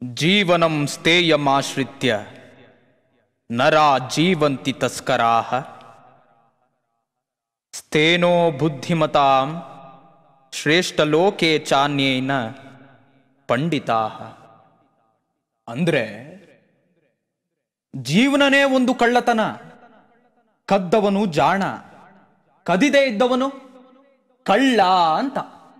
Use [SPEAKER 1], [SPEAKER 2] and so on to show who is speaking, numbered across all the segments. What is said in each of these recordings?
[SPEAKER 1] ಜೀವನಂ ಸ್ಥೇಯಮಾಶ್ರಿತ್ಯ ನರಾ ಜೀವಂತಿ ತಸ್ಕರಾಹ ಸ್ಥೇನೋ ಬುದ್ಧಿಮತಾಂ ಶ್ರೇಷ್ಠಲೋಕೆ ಚಾನ್ಯೇನ ಪಂಡಿತಾಹ ಅಂದ್ರೆ ಜೀವನನೇ ಒಂದು ಕಳ್ಳತನ ಕದ್ದವನು ಜಾಣ ಕದಿದೆ ಇದ್ದವನು ಕಳ್ಳ ಅಂತ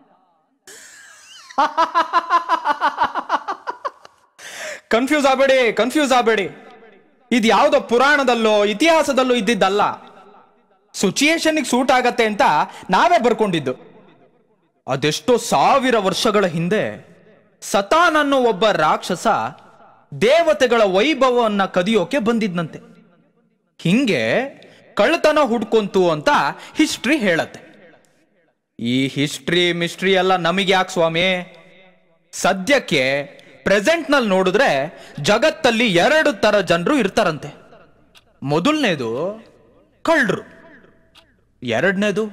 [SPEAKER 1] ಕನ್ಫ್ಯೂಸ್ ಆಗಬೇಡಿ ಕನ್ಫ್ಯೂಸ್ ಆಗಬೇಡಿ ಇದು ಯಾವುದೋ ಪುರಾಣದಲ್ಲೋ ಇತಿಹಾಸದಲ್ಲೋ ಇದ್ದಿದ್ದಲ್ಲ ಸಿಚುಯೇಷನ್ಗೆ ಸೂಟ್ ಆಗತ್ತೆ ಅಂತ ನಾವೇ ಬರ್ಕೊಂಡಿದ್ದು ಅದೆಷ್ಟೋ ಸಾವಿರ ವರ್ಷಗಳ ಹಿಂದೆ ಸತಾನ್ ಅನ್ನೋ ಒಬ್ಬ ರಾಕ್ಷಸ ದೇವತೆಗಳ ವೈಭವವನ್ನ ಕದಿಯೋಕೆ ಬಂದಿದ್ನಂತೆ ಹಿಂಗೆ ಕಳ್ಳತನ ಹುಡ್ಕೊಂತು ಅಂತ ಹಿಸ್ಟ್ರಿ ಹೇಳತ್ತೆ ಈ ಹಿಸ್ಟ್ರಿ ಮಿಸ್ಟ್ರಿ ಎಲ್ಲ ನಮಗೆ ಯಾಕೆ ಸ್ವಾಮಿ ಸದ್ಯಕ್ಕೆ ಪ್ರೆಸೆಂಟ್ ನಲ್ಲಿ ನೋಡಿದ್ರೆ ಜಗತ್ತಲ್ಲಿ ಎರಡು ತರ ಜನರು ಇರ್ತಾರಂತೆ ಮೊದಲನೇದು ಕಳ್ಳರು ಎರಡನೇದು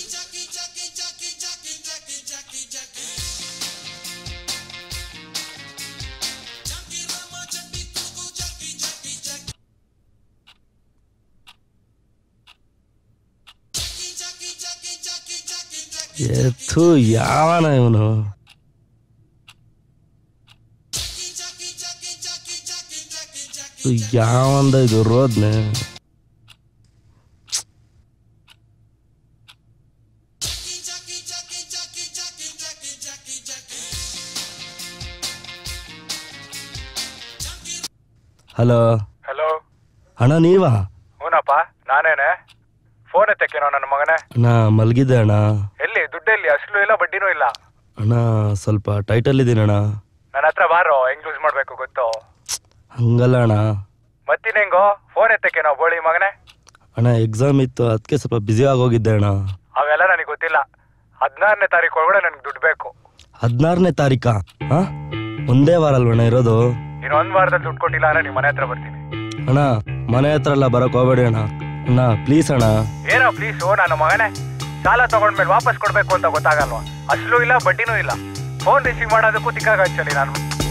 [SPEAKER 2] ಎತ್ತು ಯಾವನ ಇವನು ಯಾವಂದ ಇದು ರೋದ್ನೆ ಹಲೋ
[SPEAKER 3] ಹಲೋ
[SPEAKER 2] ಅಣ್ಣ ನೀವಾ
[SPEAKER 3] ಹೂನಪ್ಪ ನಾನೇನೆ ಫೋನ್ ಎತ್ತಕ್ಕೇನೋ ನನ್ನ ಮಗನೇ
[SPEAKER 2] ಅಣ್ಣ ಮಲಗಿದ್ದೆ ಅಣ್ಣ
[SPEAKER 3] ಎಲ್ಲಿ ದುಡ್ಡೆಲ್ಲಿ ಅಸಲು ಇಲ್ಲ ಬಡ್ಡಿನೂ ಇಲ್ಲ
[SPEAKER 2] ಅಣ್ಣ ಸ್ವಲ್ಪ ಟೈಟಲ್ ಇದ್ದೀನಿ ಅಣ್ಣ
[SPEAKER 3] ನನ್ನ ಹತ್ರ ಬಾರೋ ಹೆಂಗ್ ಯೂಸ್ ಮಾಡ್ಬೇಕು ಗೊತ್ತು
[SPEAKER 2] ಹಂಗಲ್ಲ ಅಣ್ಣ
[SPEAKER 3] ಮತ್ತಿನ ಹೆಂಗೋ ಫೋನ್ ಎತ್ತಕ್ಕೇನೋ ಬೋಳಿ ಮಗನೇ
[SPEAKER 2] ಅಣ್ಣ ಎಕ್ಸಾಮ್ ಇತ್ತು ಅದಕ್ಕೆ ಸ್ವಲ್ಪ ಬ್ಯುಸಿ ಆಗೋಗಿದ್ದೆ ಅಣ್ಣ
[SPEAKER 3] ಅವೆಲ್ಲ ನನಗೆ ಗೊತ್ತಿಲ್ಲ ಹದಿನಾರನೇ ತಾರೀಕು ಒಳಗಡೆ ನನಗೆ ದುಡ್ಡು ಬೇಕು
[SPEAKER 2] ಹದಿನಾರನೇ ತಾರೀಕಾ ಹಾ ಒಂದೇ ವಾರ ಅಲ್ವಣ್ಣ ಇರೋದು
[SPEAKER 3] ಇನ್ನು ಒಂದ್ ವಾರದಲ್ಲಿ ದುಡ್ಡು ಕೊಟ್ಟಿಲ್ಲ ಅಂದ್ರೆ ನಿಮ್ಮ ಮನೆ ಹತ್ರ ಬರ್ತೀನಿ
[SPEAKER 2] ಅಣ್ಣ ಮನೆ ಹತ್ರ ಎಲ್ಲ ಬರಕ್ ಹೋಗ್ಬೇಡಿ ಅಣ್ಣ ಅಣ್ಣ ಪ್ಲೀಸ್ ಅಣ್ಣ
[SPEAKER 3] ಏನೋ ಪ್ಲೀಸ್ ಓ ನನ್ನ ಮಗನೇ ಸಾಲ ತಗೊಂಡ್ಮೇಲೆ ವಾಪಸ್ ಕೊಡ್ಬೇಕು ಅಂತ ಗೊತ್ತಾಗಲ್ವಾ ಅಸಲು ಇಲ್ಲ ಬಡ್ಡಿನೂ ಇಲ್ಲ ಫೋನ್ ರಿಸೀವ್ ಮಾಡೋದಕ್ಕೂ ತಿಕ್ಕಾಗ ಹಚ್ಚಲಿ ನಾನು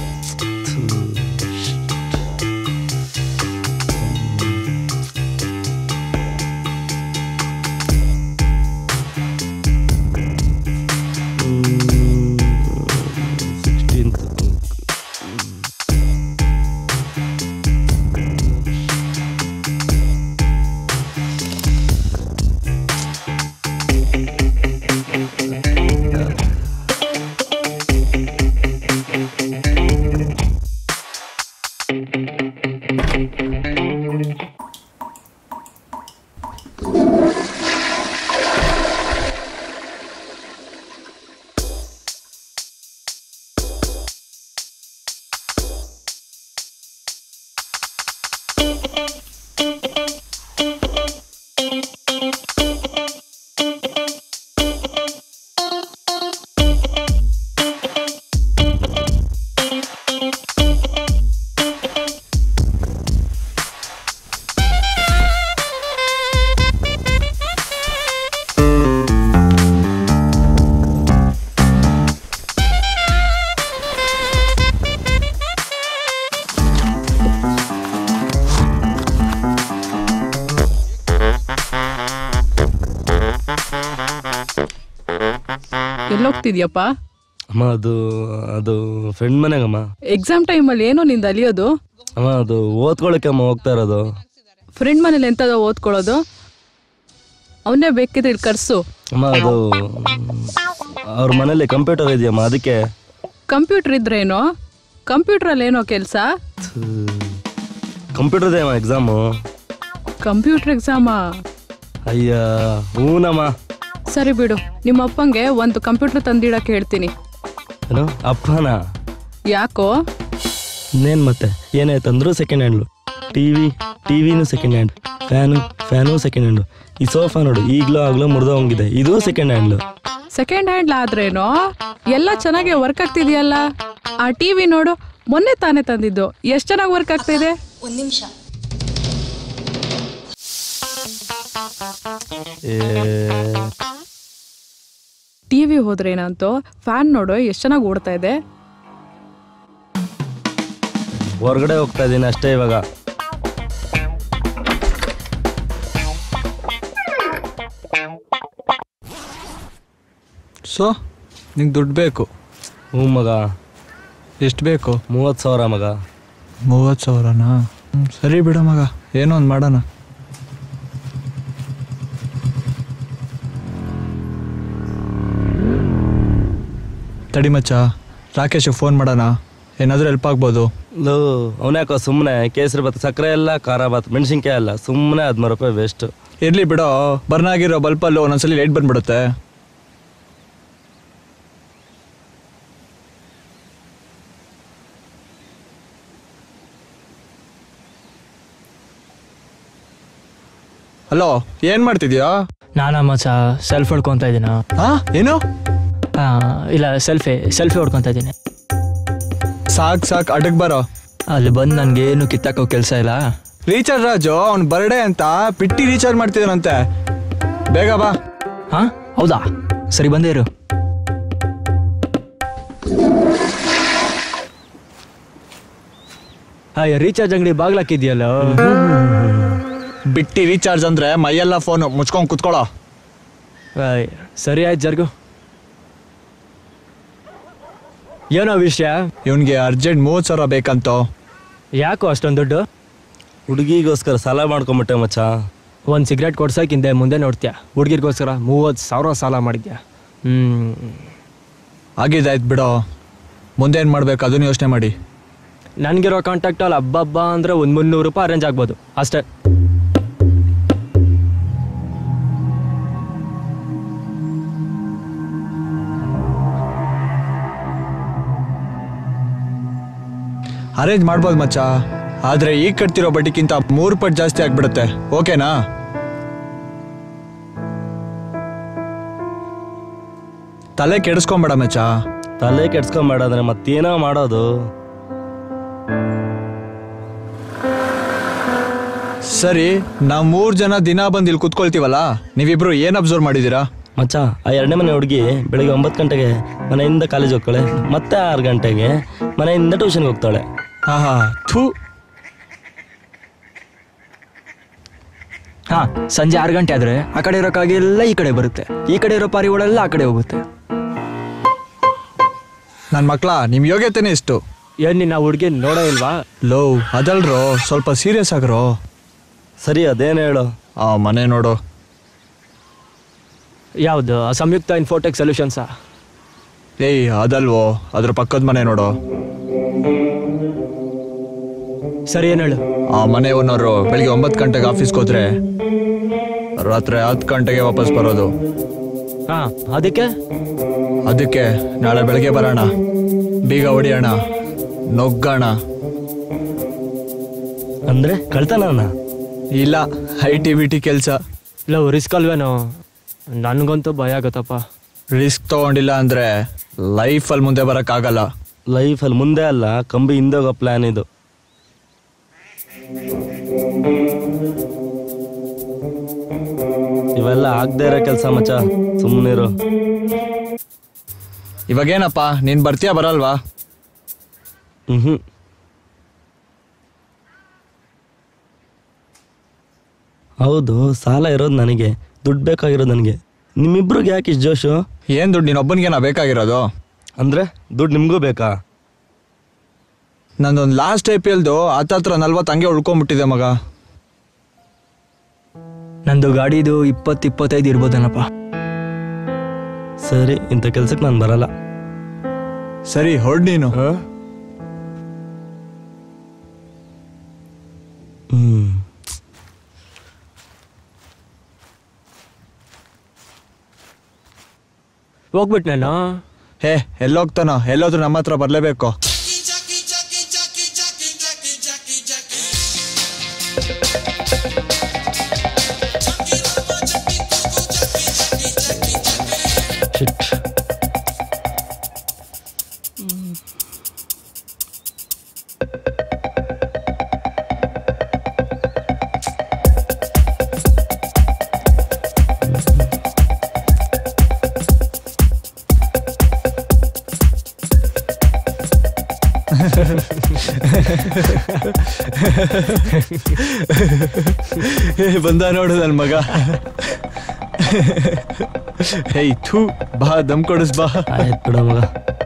[SPEAKER 2] ಸಿಕ್ಸ್ಟೀನ್ತ್
[SPEAKER 4] ಎಲ್ಲೋಗ್ತಿದ್ಯಪ್ಪ
[SPEAKER 2] ಅಮ್ಮ ಅದು ಅದು ಫ್ರೆಂಡ್ ಮನೆಗಮ್ಮ
[SPEAKER 4] ಎಕ್ಸಾಮ್ ಟೈಮಲ್ಲಿ ಏನೋ ನಿಂದು ಅಲಿಯೋದು
[SPEAKER 2] ಅಮ್ಮ ಅದು ಓದ್ಕೊಳಕ್ಕೆ ಅಮ್ಮ ಹೋಗ್ತಾ ಇರೋದು
[SPEAKER 4] ಫ್ರೆಂಡ್ ಮನೇಲಿ ಎಂತದ ಓದ್ಕೊಳ್ಳೋದು ಅವನ್ನೇ ಬೇಕಿದ್ರೆ ಇಲ್ಲಿ ಕರ್ಸು
[SPEAKER 2] ಅಮ್ಮ ಅದು ಅವ್ರ ಮನೇಲಿ ಕಂಪ್ಯೂಟರ್ ಇದೆಯಮ್ಮ ಅದಕ್ಕೆ
[SPEAKER 4] ಕಂಪ್ಯೂಟರ್ ಇದ್ರೇನೋ ಕಂಪ್ಯೂಟ್ರಲ್ಲಿ ಏನೋ ಕೆಲಸ
[SPEAKER 2] ಕಂಪ್ಯೂಟರ್ ಇದೆ ಅಮ್ಮ ಎಕ್ಸಾಮು
[SPEAKER 4] ಕಂಪ್ಯೂಟರ್ ಎಕ್ಸಾಮಾ
[SPEAKER 2] ಅಯ್ಯ ಹೂನಮ್ಮ
[SPEAKER 4] ಸರಿ ಬಿಡು ನಿಮ್ಮ ಅಪ್ಪಂಗೆ ಒಂದು ಕಂಪ್ಯೂಟರ್ ತಂದಿಡಕ್ಕೆ ಹೇಳ್ತೀನಿ
[SPEAKER 2] ಏನು ಅಪ್ಪನ
[SPEAKER 4] ಯಾಕೋ
[SPEAKER 2] ಇನ್ನೇನು ಮತ್ತೆ ಏನಾಯ್ತಂದ್ರು ಸೆಕೆಂಡ್ ಹ್ಯಾಂಡ್ಲು ಟಿ ವಿ ಟಿ ವಿನೂ second hand fan fan second hand ಈ ಸೋಫಾ ನೋಡು ಈಗಲೂ ಆಗ್ಲೂ ಮುರಿದೋಂಗಿದೆ ಇದು ಸೆಕೆಂಡ್ ಹ್ಯಾಂಡ್ಲು
[SPEAKER 4] ಸೆಕೆಂಡ್ ಹ್ಯಾಂಡ್ ಆದ್ರೇನೋ ಎಲ್ಲ ಚೆನ್ನಾಗಿ ವರ್ಕ್ ಆಗ್ತಿದೆಯಲ್ಲ ಆ ಟಿವಿ ನೋಡು ಮೊನ್ನೆ ತಾನೇ ತಂದಿದ್ದು ಎಷ್ಟು ಚೆನ್ನಾಗಿ ವರ್ಕ್ ಆಗ್ತಿದೆ
[SPEAKER 5] ಒಂದ್ ನಿಮಿಷ
[SPEAKER 2] ಏ
[SPEAKER 4] ಟಿವಿ ಹೋದ್ರೇನಂತೂ ಫ್ಯಾನ್ ನೋಡು ಎಷ್ಟು ಚೆನ್ನಾಗಿ ಓಡ್ತಾ ಇದೆ
[SPEAKER 2] ಹೊರಗಡೆ ಹೋಗ್ತಾ ಇದ್ದೀನಿ ಅಷ್ಟೇ ಇವಾಗ
[SPEAKER 5] ಸೊ ನಿಂಗೆ ದುಡ್ಡು ಬೇಕು
[SPEAKER 2] ಹ್ಞೂ ಮಗ
[SPEAKER 5] ಎಷ್ಟು ಬೇಕು
[SPEAKER 2] ಮೂವತ್ತು ಸಾವಿರ ಮಗ
[SPEAKER 5] ಮೂವತ್ತು ಸಾವಿರನಾ ಹ್ಮ್, ಸರಿ ಬಿಡ ಮಗ ಏನೋ ಒಂದು ಮಾಡೋಣ ತಡಿ ಮಚ್ಚ ರಾಕೇಶಿಗೆ ಫೋನ್ ಮಾಡೋಣ ಏನಾದರೂ ಹೆಲ್ಪ್ ಆಗ್ಬೋದು
[SPEAKER 2] ಲೋ ಅವನ್ಯಾಕೋ ಸುಮ್ಮನೆ ಕೇಸರಿ ಬಾತ್ ಸಕ್ಕರೆ ಎಲ್ಲ ಖಾರ ಬಾತ್ ಮೆಣಸಿನ್ಕಾಯಿ ಅಲ್ಲ ಸುಮ್ಮನೆ ಹದಿಮೂರು ರೂಪಾಯಿ ವೇಸ್ಟ್
[SPEAKER 5] ಇರ್ಲಿ ಬಿಡೋ ಬರ್ನಾಗಿರೋ ಬಲ್ಪಲ್ಲೂ ಒಂದೊಂದ್ಸಲಿ ಲೈಟ್ ಬಂದ್ಬಿಡುತ್ತೆ ಹಲೋ ಏನ್ ಮಾಡ್ತಿದ್ಯಾ
[SPEAKER 6] ನಾನಾ ಮಚ್ಚ ಸೆಲ್ಫ್ ಹೊಡ್ಕೊತಾ ಇದ್ದೀನ
[SPEAKER 5] ಹಾ ಏನು
[SPEAKER 6] ಇಲ್ಲ ಸೆಲ್ಫಿ ಸೆಲ್ಫಿ ಹೊಡ್ಕೊತಾ ಇದ್ದೀನಿ
[SPEAKER 5] ಸಾಕ್ ಸಾಕ್ ಅಡಗ್ ಬರೋ
[SPEAKER 6] ಅಲ್ಲಿ ಬಂದು ನನಗೇನು ಕಿತ್ತಾಕೋ ಕೆಲಸ ಇಲ್ಲ
[SPEAKER 5] ರೀಚಾರ್ಜ್ ರಾಜು ಅವ್ನ್ ಬರ್ಡೇ ಅಂತ ಪಿಟ್ಟಿ ರೀಚಾರ್ಜ್ ಮಾಡ್ತಿದ್ದಾನಂತೆ ಬೇಗ ಬಾ
[SPEAKER 6] ಹಾಂ ಹೌದಾ ಸರಿ ಬಂದೇ ಇರು ಹಾಯ್ ರೀಚಾರ್ಜ್ ಅಂಗಡಿ ಬಾಗ್ಲಾಕಿದ್ಯಲ್ಲ
[SPEAKER 5] ಬಿಟ್ಟಿ ರೀಚಾರ್ಜ್ ಅಂದ್ರೆ ಮೈಯೆಲ್ಲ ಫೋನು ಮುಚ್ಕೊಂಡ್ ಕುತ್ಕೊಳ್ಳೋ
[SPEAKER 6] ಆಯ್, ಸರಿ ಆಯ್ತು ಜರ್ಗು ಏನೋ ವಿಷಯ
[SPEAKER 5] ಇವನ್ಗೆ ಅರ್ಜೆಂಟ್ ಮೂವತ್ತು ಸಾವಿರ ಬೇಕಂತೋ
[SPEAKER 6] ಯಾಕೋ ಅಷ್ಟೊಂದು ದುಡ್ಡು
[SPEAKER 2] ಹುಡುಗಿಗೋಸ್ಕರ ಸಾಲ ಮಾಡ್ಕೊಂಬಿಟ್ಟೆ ಮಚ್ಚ
[SPEAKER 6] ಒಂದು ಸಿಗರೇಟ್ ಕೊಡ್ಸೋಕ್ಕಿಂತ ಮುಂದೆ ನೋಡ್ತೀಯ ಹುಡುಗಿರ್ಗೋಸ್ಕರ ಮೂವತ್ತು ಸಾವಿರ ಸಾಲ ಮಾಡಿದ್ಯಾ ಹ್ಞೂ
[SPEAKER 5] ಆಗಿದ್ದಾಯ್ತು ಬಿಡೋ ಮುಂದೆ ಏನು ಮಾಡ್ಬೇಕು ಅದನ್ನ ಯೋಚನೆ ಮಾಡಿ
[SPEAKER 6] ನನಗಿರೋ ಕಾಂಟ್ಯಾಕ್ಟಲ್ಲಿ ಹಬ್ಬ ಅಂದರೆ ಒಂದು ಮುನ್ನೂರು ರೂಪಾಯಿ ಅರೇಂಜ್ ಆಗ್ಬೋದು ಅಷ್ಟೇ
[SPEAKER 5] ಅರೇಂಜ್ ಮಾಡ್ಬೋದು ಮಚ್ಚ ಆದ್ರೆ ಈಗ ಕಟ್ತಿರೋ ಬಡ್ಡಿಕ್ಕಿಂತ ಮೂರು ಪಟ್ಟು ಜಾಸ್ತಿ ಆಗ್ಬಿಡುತ್ತೆ ಓಕೆನಾ ತಲೆ ಕೆಡಿಸ್ಕೊಂಬೇಡ ಮಚ್ಚ
[SPEAKER 2] ತಲೆ ಕೆಡ್ಸ್ಕೊಂಬೇಡಂದ್ರೆ ಮತ್ತೇನೋ ಮಾಡೋದು
[SPEAKER 5] ಸರಿ ನಾವ್ ಮೂರ್ ಜನ ದಿನ ಬಂದು ಇಲ್ಲಿ ಕುತ್ಕೊಳ್ತೀವಲ್ಲ ನೀವಿಬ್ರು ಏನ್ ಅಬ್ಸರ್ವ್ ಮಾಡಿದೀರಾ
[SPEAKER 2] ಮಚ್ಚ ಆ ಎರಡನೇ ಮನೆ ಹುಡುಗಿ ಬೆಳಿಗ್ಗೆ ಒಂಬತ್ತು ಗಂಟೆಗೆ ಮನೆಯಿಂದ ಕಾಲೇಜ್ ಹೋಗ್ತಾಳೆ ಮತ್ತೆ ಆರು ಗಂಟೆಗೆ ಮನೆಯಿಂದ ಟ್ಯೂಷನ್ಗೆ ಹೋಗ್ತಾಳೆ
[SPEAKER 5] ಹಾ ಹಾ ಥೂ
[SPEAKER 6] ಹಾಂ ಸಂಜೆ ಆರು ಗಂಟೆ ಆದರೆ ಆ ಕಡೆ ಇರೋ ಕಾಗೆಲ್ಲ ಈ ಕಡೆ ಬರುತ್ತೆ ಈ ಕಡೆ ಇರೋ ಪಾರಿಗಳೆಲ್ಲ ಆ ಕಡೆ ಹೋಗುತ್ತೆ
[SPEAKER 5] ನನ್ ಮಕ್ಳ ನಿಮ್ ಯೋಗ್ಯತೆನೇ ಇಷ್ಟು
[SPEAKER 6] ಏನು ನಿನ್ನ ಹುಡುಗಿ ನೋಡೋ ಇಲ್ವಾ
[SPEAKER 5] ಲೋ ಅದಲ್ರೋ ಸ್ವಲ್ಪ ಸೀರಿಯಸ್ ಆಗ್ರೋ
[SPEAKER 2] ಸರಿ ಅದೇನು ಹೇಳು
[SPEAKER 5] ಆ ಮನೆ ನೋಡು
[SPEAKER 6] ಯಾವುದು ಸಂಯುಕ್ತ ಇನ್ಫೋಟೆಕ್ ಸೊಲ್ಯೂಷನ್ಸಾ
[SPEAKER 5] ಏಯ್ ಅದಲ್ವೋ ಅದ್ರ ಪಕ್ಕದ ಮನೆ ನೋಡು
[SPEAKER 6] ಸರಿ ಏನು ಹೇಳು
[SPEAKER 5] ಆ ಮನೆ ಓನರು ಬೆಳಿಗ್ಗೆ ಒಂಬತ್ತು ಗಂಟೆಗೆ ಆಫೀಸ್ಗೆ ಹೋದ್ರೆ ರಾತ್ರಿ ಹತ್ತು ಗಂಟೆಗೆ ವಾಪಸ್ ಬರೋದು
[SPEAKER 6] ಹಾಂ ಅದಕ್ಕೆ
[SPEAKER 5] ಅದಕ್ಕೆ ನಾಳೆ ಬೆಳಗ್ಗೆ ಬರೋಣ ಬೀಗ ಹೊಡಿಯೋಣ ನೊಗ್ಗೋಣ
[SPEAKER 2] ಅಂದರೆ ಕಳ್ತನ
[SPEAKER 5] ಇಲ್ಲ ಐ ಟಿ ಬಿ ಟಿ ಕೆಲಸ
[SPEAKER 6] ಲವ್ ರಿಸ್ಕ್ ಅಲ್ವೇನೋ ನನಗಂತೂ ಭಯ ಆಗತ್ತಪ್ಪ
[SPEAKER 5] ರಿಸ್ಕ್ ತಗೊಂಡಿಲ್ಲ ಅಂದ್ರೆ ಲೈಫಲ್ಲಿ ಮುಂದೆ ಬರೋಕ್ಕಾಗಲ್ಲ
[SPEAKER 2] ಲೈಫಲ್ಲಿ ಮುಂದೆ ಅಲ್ಲ ಕಂಬಿ ಹಿಂದೆ ಹೋಗೋ ಪ್ಲ್ಯಾನ್ ಇದು ಇವೆಲ್ಲ ಆಗದೆ ಇರೋ ಕೆಲಸ ಮಚ್ಚ ಸುಮ್ಮನಿರು
[SPEAKER 5] ಇವಾಗೇನಪ್ಪ ನೀನ್ ಬರ್ತೀಯಾ ಬರಲ್ವಾ
[SPEAKER 2] ಹ್ಞೂ ಹೌದು ಸಾಲ ಇರೋದು ನನಗೆ ದುಡ್ಡು ಬೇಕಾಗಿರೋದು ನನಗೆ ನಿಮ್ಮಿಬ್ರಿಗೆ ಯಾಕೆ ಇಷ್ಟು ಜೋಶು
[SPEAKER 5] ಏನ್ ದುಡ್ಡು ನೀನೊಬ್ಬನಿಗೇನ ಬೇಕಾಗಿರೋದು
[SPEAKER 2] ಅಂದರೆ ದುಡ್ಡು ನಿಮಗೂ ಬೇಕಾ
[SPEAKER 5] ನಂದೊಂದು ಲಾಸ್ಟ್ ಐ ಪಿ ಎಲ್ದು ಹತ್ತತ್ರ ನಲ್ವತ್ತು ಹಂಗೆ ಉಳ್ಕೊಂಬಿಟ್ಟಿದೆ ಮಗ
[SPEAKER 6] ನಂದು ಗಾಡಿದು ಇಪ್ಪತ್ತು ಇಪ್ಪತ್ತೈದು ಇರ್ಬೋದೇನಪ್ಪ
[SPEAKER 2] ಸರಿ ಇಂಥ ಕೆಲ್ಸಕ್ಕೆ ನಾನು ಬರಲ್ಲ
[SPEAKER 5] ಸರಿ ಹೊರಡ್ ನೀನು
[SPEAKER 2] ಹಾಂ ಹ್ಞೂ
[SPEAKER 6] ಹೋಗ್ಬಿಟ್ಟು ನಾನು
[SPEAKER 5] ಹೇ ಎಲ್ಲೋಗ್ತಾನೋ ಎಲ್ಲೋದ್ರು ನಮ್ಮ ಹತ್ರ ಬರಲೇಬೇಕು ಏ, ಬಂದ ನೋಡು ನನ್ನ ಮಗ ಹೇಯ್ ಥೂ ಬಾ ದಮ್ ಕೊಡಿಸ್ ಬಾ
[SPEAKER 2] ಆಯ್ತು ಬಿಡ ಮಗ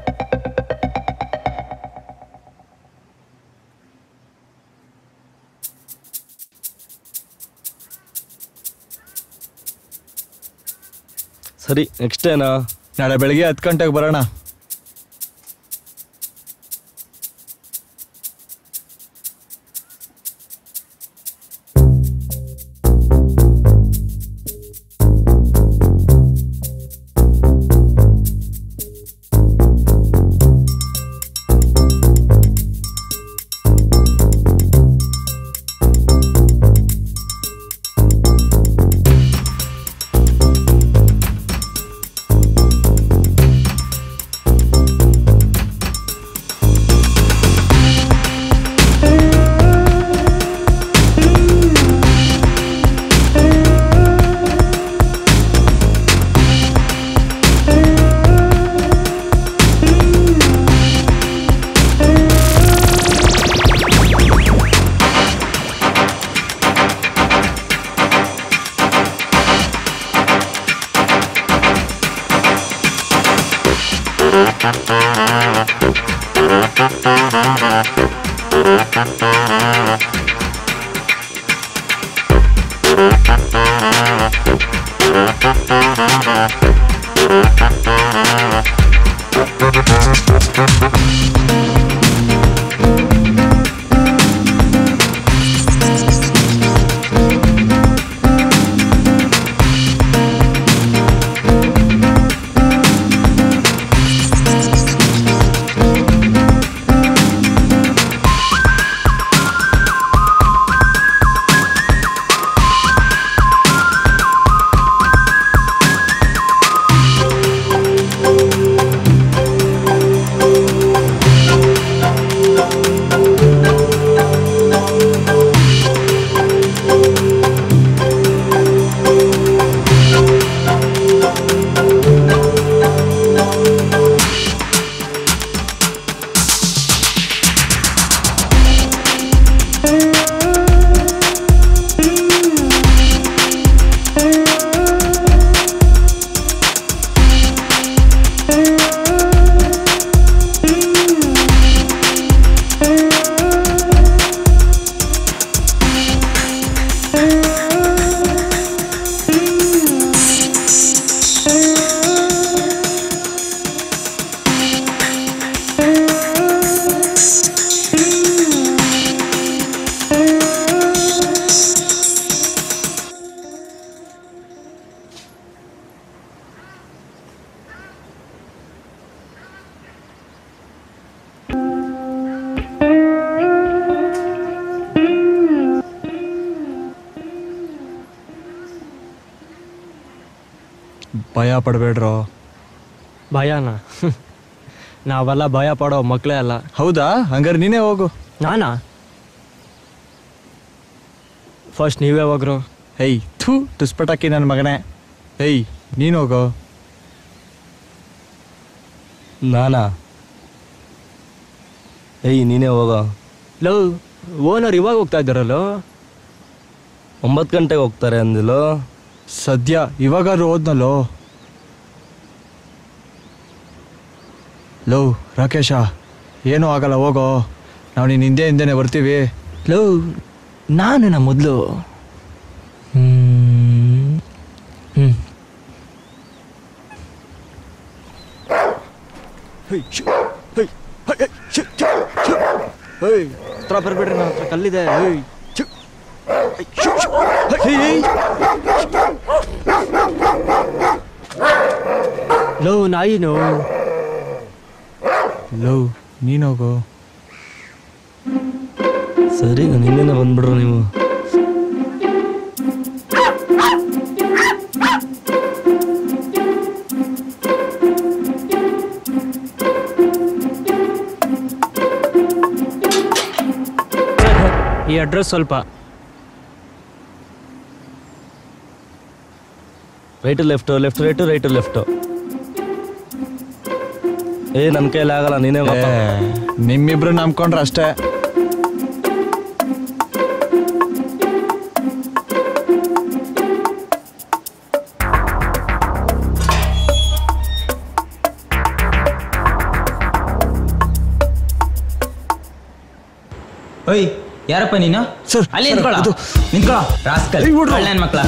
[SPEAKER 2] ಸರಿ ನೆಕ್ಸ್ಟ್ ಏನಾ
[SPEAKER 5] ನಾಳೆ ಬೆಳಿಗ್ಗೆ ಹತ್ತು ಗಂಟೆಗೆ ಬರೋಣ ಭಯ ಪಡಬೇಡ್ರೋ
[SPEAKER 6] ಭಯನಾ ನಾವೆಲ್ಲ ಭಯ ಪಡೋ ಮಕ್ಕಳೇ ಅಲ್ಲ
[SPEAKER 5] ಹೌದಾ ಹಂಗಾರೆ ನೀನೇ ಹೋಗು
[SPEAKER 6] ನಾನಾ ಫಸ್ಟ್ ನೀವೇ ಹೋಗ್ರು
[SPEAKER 5] ಹೇಯ್ ಥೂ ತುಸ್ಪಟಾಕಿ ನನ್ನ ಮಗನೇ ಹೇಯ್ ನೀನು ಹೋಗೋ
[SPEAKER 2] ನಾನಾ ಏಯ್ ನೀನೇ ಹೋಗೋ
[SPEAKER 6] ಲವ್ ಓನರ್ ಇವಾಗ ಹೋಗ್ತಾ ಇದ್ದಾರಲ್ಲೋ
[SPEAKER 2] ಒಂಬತ್ತು ಗಂಟೆಗೆ ಹೋಗ್ತಾರೆ ಅಂದಿಲ್ಲೋ
[SPEAKER 5] ಸದ್ಯ ಇವಾಗಾದ್ರೂ ಹೋದ್ನಲ್ಲೋ ಲವ್ ರಾಕೇಶ ಏನೂ ಆಗಲ್ಲ ಹೋಗೋ ನಾವು ನಿನ್ನ ಹಿಂದೆ ಹಿಂದೆನೆ ಬರ್ತೀವಿ
[SPEAKER 6] ಲವ್ ನಾನೇನ ಮೊದಲು ಹ್ಞೂ ಹೇಯ್ ಹತ್ರ ಬರ್ಬೇಡ್ರಿ ನನ್ನ ಹತ್ರ ಕಲ್ಲಿದೆ ಹೇಯ್ ಛು. ಐ, ಶು, ಶು. ಹೇ, ಹೇ. ಲವ್ ನಾಯಿನು
[SPEAKER 5] ಲವ್ ನೀನು ಹೋಗೋ
[SPEAKER 2] ಸರಿ ನಾನು ಹಿಂದೆನೇ ಬಂದ್ಬಿಡ್ರು ನೀವು
[SPEAKER 6] ಈ ಅಡ್ರೆಸ್ ಸ್ವಲ್ಪ
[SPEAKER 2] right left left right right left ಏ ನನ್ನ ಕೈಯಲ್ಲಿ ಆಗಲ್ಲ ನೀನೇ
[SPEAKER 5] ಏ, ನಿಮ್ಮಿಬ್ರು ನಂಬ್ಕೊಂಡ್ರೆ ಅಷ್ಟೇ
[SPEAKER 7] ಓಯ್ ಯಾರಪ್ಪ ನೀನು
[SPEAKER 5] ಸರ್,
[SPEAKER 7] ಅಲ್ಲಿ
[SPEAKER 5] ಸರ್,
[SPEAKER 7] ನಿಂತ್ಕೊಳ್ಳ
[SPEAKER 5] ಅದು-
[SPEAKER 7] ನಿಂತ್ಕೊಳ್ಳ ರಾಸ್ಕಲ್
[SPEAKER 5] ಏಯ್, ಬಿಡ್ರು.
[SPEAKER 7] ಒಳ್ಳೆ ಮಕ್ಳ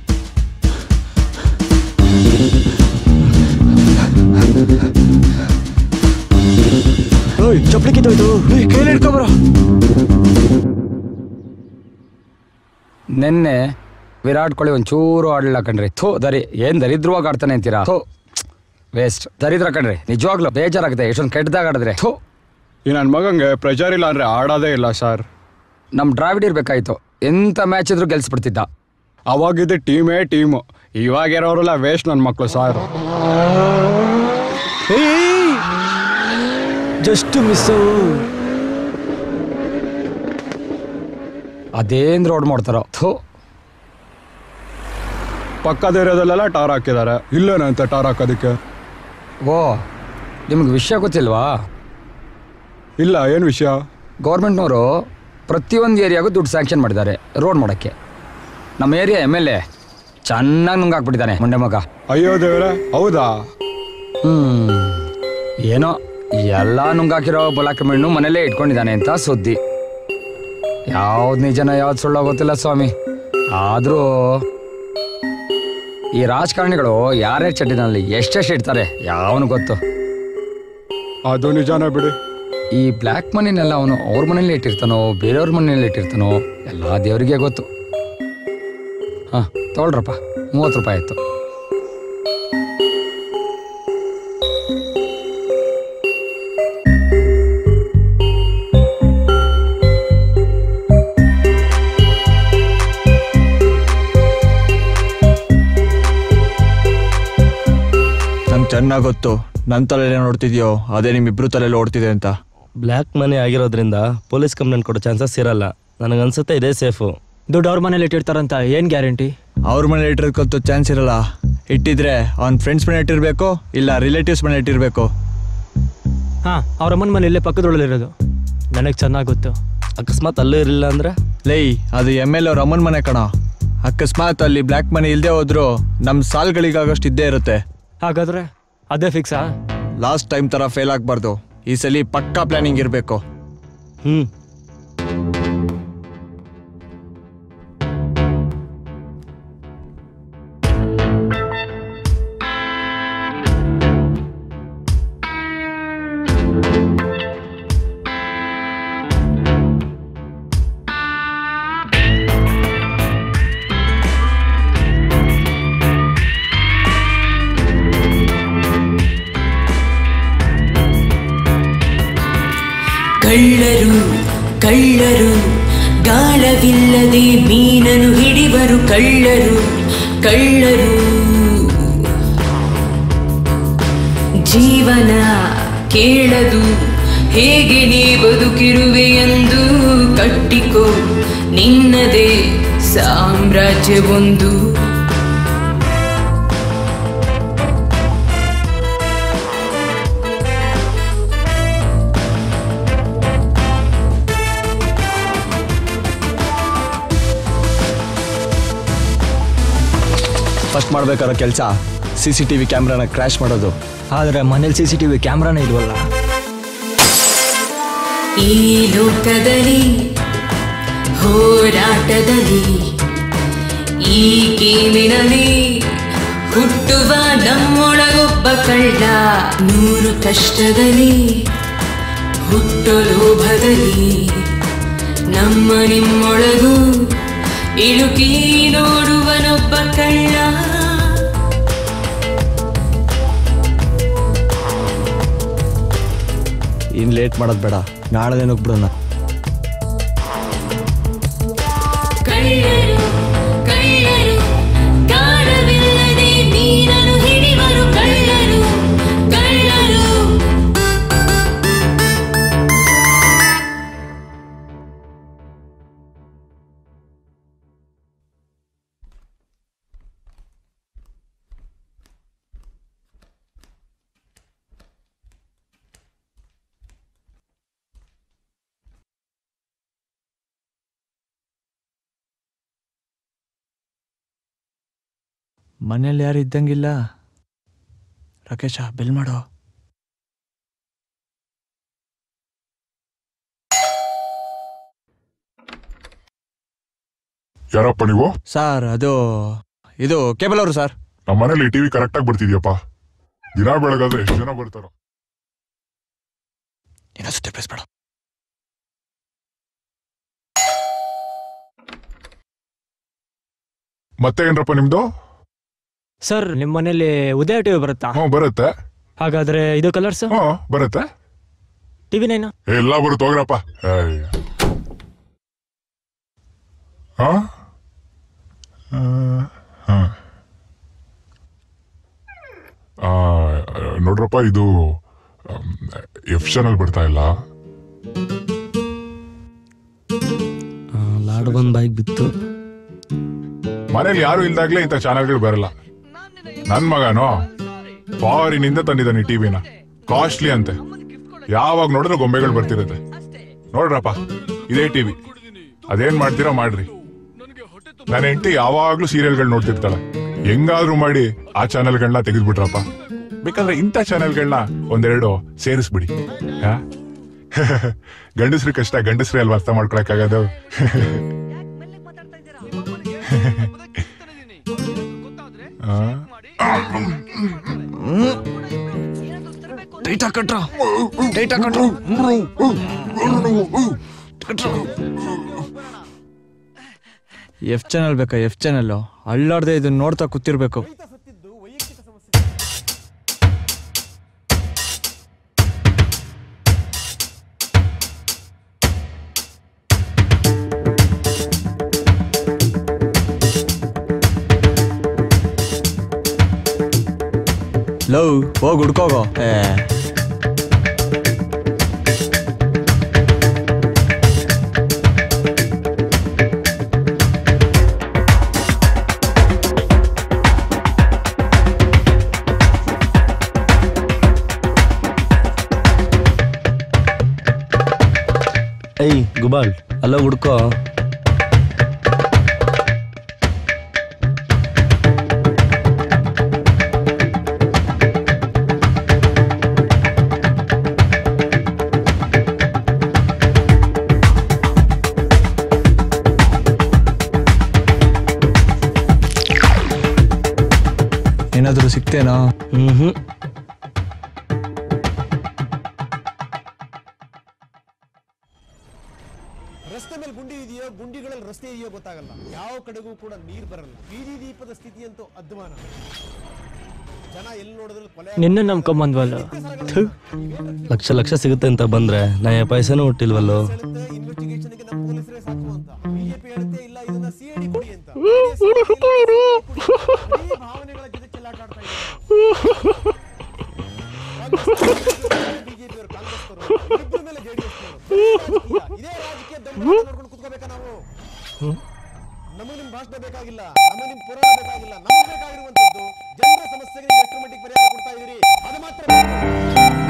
[SPEAKER 5] ಓಯ್ ಚಪ್ಪಲಿ ಕಿತ್ತೋಯ್ತು ಏಯ್, ಕೈಲಿ ಹಿಡ್ಕೊಬರೋ
[SPEAKER 8] ನಿನ್ನೆ ವಿರಾಟ್ ಕೊಹ್ಲಿ ಒಂಚೂರು ಆಡಲಿಲ್ಲ ಕಣ್ರಿ ಥೋ ದರಿ ಏನ್ ದರಿದ್ರವಾಗಿ ಆಡ್ತಾನೆ ಅಂತೀರಾ ಥೋ ವೇಸ್ಟ್ ದರಿದ್ರ ಕಣ್ರಿ ನಿಜವಾಗ್ಲೂ ಬೇಜಾರಾಗುತ್ತೆ ಎಷ್ಟೊಂದು ಕೆಟ್ಟದಾಗ ಆಡಿದ್ರೆ ಥೋ
[SPEAKER 9] ಈ ನನ್ನ ಮಗಂಗೆ ಪ್ರೆಷರ್ ಇಲ್ಲ ಅಂದ್ರೆ ಆಡೋದೇ ಇಲ್ಲ ಸರ್
[SPEAKER 8] ನಮ್ ಡ್ರಾವಿಡ್ ಇರ್ಬೇಕಾಯ್ತು ಎಂತ ಮ್ಯಾಚ್ ಇದ್ರು ಗೆಲ್ಸ್ಬಿಡ್ತಿದ್ದ
[SPEAKER 9] ಅವಾಗಿದ್ದ ಟೀಮೇ ಟೀಮು ಇವಾಗ ಇರೋರೆಲ್ಲ ವೇಸ್ಟ್ ನನ್ನ ಮಕ್ಕಳು ಸರ್
[SPEAKER 5] ಜಸ್ಟ್ ಮಿಸ್ಸು
[SPEAKER 8] ಅದೇನ್ ರೋಡ್ ಮಾಡ್ತಾರೋ ಥೋ
[SPEAKER 9] ಪಕ್ಕದ ಏರಿಯಾದಲ್ಲೆಲ್ಲ ಟಾರ್ ಹಾಕಿದ್ದಾರೆ ಇಲ್ಲೇನಂತೆ ಟಾರ್ ಹಾಕೋದಕ್ಕೆ
[SPEAKER 8] ಓ ನಿಮ್ಗೆ ವಿಷಯ ಗೊತ್ತಿಲ್ವಾ
[SPEAKER 9] ಇಲ್ಲ ಏನು ವಿಷಯ
[SPEAKER 8] ಗೌರ್ಮೆಂಟ್ನವರು ಪ್ರತಿಯೊಂದು ಏರಿಯಾಗೂ ದುಡ್ಡು ಸ್ಯಾಂಕ್ಷನ್ ಮಾಡಿದ್ದಾರೆ ರೋಡ್ ಮಾಡೋಕ್ಕೆ ನಮ್ಮ ಏರಿಯಾ ಎಮ್ ಎಲ್ ಎ ಚೆನ್ನಾಗಿ ನುಂಗಾಕ್ಬಿಟ್ಟಿದ್ದಾನೆ ಮುಂಡೆ ಮಗ
[SPEAKER 9] ಅಯ್ಯೋ ದೇವ್ರೆ ಹೌದಾ
[SPEAKER 8] ಹ್ಮ್ ಏನೋ ಎಲ್ಲ ನುಂಗಾಕಿರೋ ಬಲಾಕ್ರಮಣ್ಣು ಮನೇಲೇ ಇಟ್ಕೊಂಡಿದ್ದಾನೆ ಅಂತ ಸುದ್ದಿ ಯಾವ್ದು ನಿಜನ ಯಾವ್ದು ಸುಳ್ಳೋ ಗೊತ್ತಿಲ್ಲ ಸ್ವಾಮಿ ಆದರೂ ಈ ರಾಜಕಾರಣಿಗಳು ಯಾರ್ಯಾರ ಚಟ್ಟಿನಲ್ಲಿ ಎಷ್ಟೆಷ್ಟು ಇಡ್ತಾರೆ ಯಾವನು ಗೊತ್ತು
[SPEAKER 9] ಅದು ನಿಜಾನೇ ಬಿಡಿ
[SPEAKER 8] ಈ ಬ್ಲ್ಯಾಕ್ ಮನಿನೆಲ್ಲ ಅವನು ಅವ್ರ ಮನೇಲಿ ಇಟ್ಟಿರ್ತಾನೋ ಬೇರೆಯವ್ರ ಮನೇಲಿ ಇಟ್ಟಿರ್ತಾನೋ ಎಲ್ಲ ದೇವರಿಗೆ ಗೊತ್ತು ಹಾಂ ತೊಗೊಳ್ರಪ್ಪ ಮೂವತ್ತು ರೂಪಾಯಿ ಆಯಿತು
[SPEAKER 5] ನಂಗೆ ಚೆನ್ನಾಗಿ ಗೊತ್ತು ನನ್ನ ತಲೆಯಲ್ಲಿ ನೋಡ್ತಿದ್ಯೋ ಅದೇ ನಿಮ್ಮಿಬ್ರು ತಲೆಯಲ್ಲಿ ಓಡ್ತಿದೆ ಅಂತ
[SPEAKER 2] ಬ್ಲ್ಯಾಕ್ ಮನಿ ಆಗಿರೋದ್ರಿಂದ ಪೊಲೀಸ್ ಕಂಪ್ಲೇಂಟ್ ಕೊಡೋ ಚಾನ್ಸಸ್ ಇರಲ್ಲ ನನಗನ್ಸುತ್ತೆ ಇದೇ ಸೇಫು
[SPEAKER 6] ದುಡ್ಡು ಅವ್ರ ಮನೇಲಿ ಇಟ್ಟಿರ್ತಾರಂತ ಏನು ಗ್ಯಾರಂಟಿ
[SPEAKER 5] ಅವ್ರ ಮನೆ ಇಟ್ಟಿರೋಕ್ಕಂತೂ ಚಾನ್ಸ್ ಇರಲ್ಲ ಇಟ್ಟಿದ್ರೆ ಅವ್ನ ಫ್ರೆಂಡ್ಸ್ ಮನೆ ಇಟ್ಟಿರ್ಬೇಕು ಇಲ್ಲ ರಿಲೇಟಿವ್ಸ್ ಮನೆ ಇಟ್ಟಿರ್ಬೇಕು
[SPEAKER 6] ಹಾಂ ಅವ್ರ ಅಮ್ಮನ ಮನೆ ಇಲ್ಲೇ ಪಕ್ಕದೊಳಲಿರೋದು ನನಗೆ ಚೆನ್ನಾಗಿ ಗೊತ್ತು
[SPEAKER 2] ಅಕಸ್ಮಾತ್ ಅಲ್ಲೂ ಇರಲಿಲ್ಲ ಅಂದ್ರೆ
[SPEAKER 5] ಲೈ ಅದು ಎಮ್ ಎಲ್ ಅವ್ರ ಅಮ್ಮನ ಮನೆ ಕಣ ಅಕಸ್ಮಾತ್ ಅಲ್ಲಿ ಬ್ಲ್ಯಾಕ್ ಮನಿ ಇಲ್ಲದೆ ಹೋದ್ರು ನಮ್ಮ ಸಾಲ್ಗಳಿಗಾಗಷ್ಟು ಇದ್ದೇ ಇರುತ್ತೆ
[SPEAKER 6] ಹಾಗಾದ್ರೆ ಅದೇ ಫಿಕ್ಸಾ
[SPEAKER 5] ಲಾಸ್ಟ್ ಟೈಮ್ ಥರ ಫೇಲ್ ಆಗಬಾರ್ದು ಈ ಸಲ ಪಕ್ಕಾ ಪ್ಲಾನಿಂಗ್ ಇರಬೇಕು
[SPEAKER 2] ಹ್ಞೂ
[SPEAKER 10] ಕಳ್ಳರು ಕಳ್ಳರು ಗಾಳವಿಲ್ಲದೆ ಮೀನನು ಹಿಡಿವರು ಕಳ್ಳರು ಕಳ್ಳರು ಜೀವನ ಕೇಳದು ಹೇಗೆ ನೀ ಬದುಕಿರುವೆ ಎಂದು ಕಟ್ಟಿಕೋ ನಿನ್ನದೇ ಸಾಮ್ರಾಜ್ಯವೊಂದು
[SPEAKER 5] ಫಸ್ಟ್ ಮಾಡ್ಬೇಕಾದ ಕೆಲಸ ಸಿ ಸಿ ಟಿ ವಿ ಕ್ಯಾಮ್ರಾನ ಕ್ರ್ಯಾಶ್ ಮಾಡೋದು
[SPEAKER 6] ಆದರೆ ಮನೇಲಿ ಸಿ ಸಿ ಟಿ ವಿ ಕ್ಯಾಮ್ರಾನೇ ಇಲ್ವಲ್ಲ
[SPEAKER 10] ಈ ಲೋಕದಲ್ಲಿ ಹೋರಾಟದಲ್ಲಿ ಈ ಗೇಮಿನಲ್ಲಿ ಹುಟ್ಟುವ ನಮ್ಮೊಳಗೊಬ್ಬ ಕಳ್ಳ ನೂರು ಕಷ್ಟದಲ್ಲಿ ಹುಟ್ಟೋ ಲೋಭದಲ್ಲಿ ನಮ್ಮ ನಿಮ್ಮೊಳಗೂ ಇಳುಕಿ ನೋಡುವನೊಬ್ಬ ಕಳ್ಳ
[SPEAKER 5] ಇನ್ನು ಲೇಟ್ ಮಾಡೋದು ಬೇಡ ನಾಳೆ ಹೋಗ್ಬಿಡೋಣ
[SPEAKER 10] ಕಳ್ಳರು ಕಳ್ಳರು ಗಾಢವಿಲ್ಲದೆ ಮೀನನು ಹಿಡಿವರು ಕಳ್ಳರು ಕಳ್ಳರು
[SPEAKER 5] ಮನೇಲಿ ಯಾರು ಇದ್ದಂಗಿಲ್ಲ ರಾಕೇಶ ಬಿಲ್ ಮಾಡೋ
[SPEAKER 11] ಯಾರಪ್ಪ ನೀವು
[SPEAKER 5] ಸರ್ ಅದು ಇದು ಕೇಬಲ್ ಅವರು ಸರ್
[SPEAKER 11] ನಮ್ಮ ಮನೇಲಿ ಟಿವಿ ಕರೆಕ್ಟ್ ಆಗಿ ಬರ್ತಿದ್ಯಪ್ಪ ದಿನ ಬೆಳಗಾದ್ರೆ ಎಷ್ಟು ಜನ ಬರ್ತಾರ
[SPEAKER 5] ಇನ್ನೊಂದ್ಸತಿ ಪ್ರೆಸ್ ಬೇಡ
[SPEAKER 11] ಮತ್ತೆ ಏನ್ರಪ್ಪ ನಿಮ್ದು
[SPEAKER 6] ಸರ್ ನಿಮ್ಮ ಮನೇಲಿ ಉದಯ ಟಿವಿ ಬರುತ್ತಾ
[SPEAKER 11] ಹ್ಞೂ ಬರುತ್ತೆ
[SPEAKER 6] ಹಾಗಾದ್ರೆ ಇದು ಕಲರ್ಸ್
[SPEAKER 11] ಹ್ಞೂ ಬರುತ್ತೆ
[SPEAKER 6] ಟಿವಿ ನೈನ್
[SPEAKER 11] ಎಲ್ಲ ಬರುತ್ತೆ ಹೋಗ್ರಪ್ಪ ಏಯ್. ಹಾ ಆ, ಹಾ. ಆ, ನೋಡ್ರಪ್ಪ ಇದು ಎಫ್ ಚಾನಲ್ ಬರ್ತಾ ಇಲ್ಲ
[SPEAKER 2] ಲಾಡು ಬಂದು ಬೈಕ್ ಬಿತ್ತು
[SPEAKER 11] ಮನೇಲಿ ಯಾರು ಇಲ್ದಾಗ್ಲೇ ಇಂಥ ಚಾನಲ್ಗಳು ಬರಲ್ಲ ನನ್ ಮಗನೋ ಫಾರಿನಿಂದ ತಂದಿದ್ದಾನೆ ಟಿವಿನ ಕಾಸ್ಟ್ಲಿ ಅಂತೆ ಯಾವಾಗ ನೋಡಿದ್ರೆ ಗೊಂಬೆಗಳು ಬರ್ತಿರುತ್ತೆ ನೋಡ್ರಪ್ಪ ಇದೇ ಟಿವಿ ಅದೇನ್ ಮಾಡ್ತೀರಾ ಮಾಡ್ರಿ ನನ್ನ ಹೆಂಡತಿ ಯಾವಾಗ್ಲೂ ಸೀರಿಯಲ್ಗಳು ನೋಡ್ತಿರ್ತಾಳೆ ಹೆಂಗಾದ್ರೂ ಮಾಡಿ ಆ ಚಾನೆಲ್ಗಳನ್ನ ತೆಗೆದ್ಬಿಟ್ರಪ್ಪ ಬೇಕಾದ್ರೆ ಇಂಥ ಚಾನೆಲ್ಗಳನ್ನ ಒಂದೆರಡು ಸೇರಿಸ್ಬಿಡಿ ಹಾ? ಗಂಡಸ್ರಿ ಕಷ್ಟ ಗಂಡಸ್ರಿ ಅಲ್ವಾ ಅರ್ಥ ಮಾಡ್ಕೊಳಕ್ಕಾಗೋದು ಆ?
[SPEAKER 5] ಟೈಟ್ ಹಾಕಟ್ರ ಟೈಟ್ ಹಾಕಟ್ರ ಎಫ್ ಚಾನಲ್ ಬೇಕಾ ಎಫ್ ಚಾನಲ್ ಅಳ್ಳಾಡ್ದೆ ಇದನ್ನ ನೋಡ್ತಾ ಕೂತಿರ್ಬೇಕು ಲವ್ ಹೋಗಿ ಹುಡ್ಕೋಗೋ ಏ
[SPEAKER 2] ಏಯ್ ಗುಬಾಲ್ ಅಲ್ಲ ಹುಡ್ಕೋ
[SPEAKER 5] ಏನಾದರೂ ಸಿಕ್ತೇನೋ
[SPEAKER 2] ಹ್ಮ್ ಹ್ಮ್
[SPEAKER 12] ರಸ್ತೆ ಮೇಲೆ ಗುಂಡಿ ಇದೆಯೋ ಗುಂಡಿಗಳಲ್ಲಿ ರಸ್ತೆ ಇದೆಯೋ ಗೊತ್ತಾಗಲ್ಲ ಯಾವ ಕಡೆಗೂ ಕೂಡ ನೀರು ಬರಲ್ಲ ಬೀದಿ ದೀಪದ ಸ್ಥಿತಿ ಅಂತೂ ಅಧ್ವಾನ ಜನ ಎಲ್ಲಿ ನೋಡಿದ್ರು ಕೊಲೆ
[SPEAKER 6] ನಿನ್ನ ನಂಬ್ಕೊಂಬಂದ್ವಲ್ಲ ಥು.
[SPEAKER 2] ಲಕ್ಷ ಲಕ್ಷ ಸಿಗುತ್ತೆ ಅಂತ ಬಂದ್ರೆ ನಾ ಪೈಸೆನೂ ಹುಟ್ಟಿಲ್ವಲ್ಲೋ
[SPEAKER 12] ಇನ್ವೆಸ್ಟಿಗೇಷನ್ಗೆ ನಮ್ಮ ಪೊಲೀಸರೇ ಸಾಕು ಅಂತ ಬಿಜೆಪಿ ಹೇಳುತ್ತೆ ಇಲ್ಲ ಇದನ್ನ ಸಿಐಡಿ ಕೊಡಿ ಅಂತ ಬರೀ ಭಾವನೆಗಳ ಜೊತೆ ಚೆಲ್ಲಾಟ ಆಡ್ತಾ ಬಿಜೆಪಿ ಅವರು ಕಾಂಗ್ರೆಸ್ ಇಬ್ಬರ ಮೇಲೆ ಜೆಡಿಎಸ್ ಇದೇ ರಾಜಕೀಯ ದೊಡ್ಡ ನೋಡ್ಕೊಂಡು ಕುತ್ಕೋಬೇಕಾ ನಾವು ನಮಗೆ ನಿಮ್ ಭಾಷಣ ಬೇಕಾಗಿಲ್ಲ ನಮಗೆ ನಿಮ್ ಪುರಾಣ ಬೇಕಾಗಿಲ್ಲ ನಮಗೆ ಬೇಕಾಗಿರುವಂತದ್ದು ಜನರ ಸಮಸ್ಯೆಗೆ ನೀವು ಎಷ್ಟರ ಮಟ್ಟಿಗೆ ಪರಿಹಾರ ಕೊಡ್ತಾ ಇದೀರಿ ಅದು ಮಾತ್ರ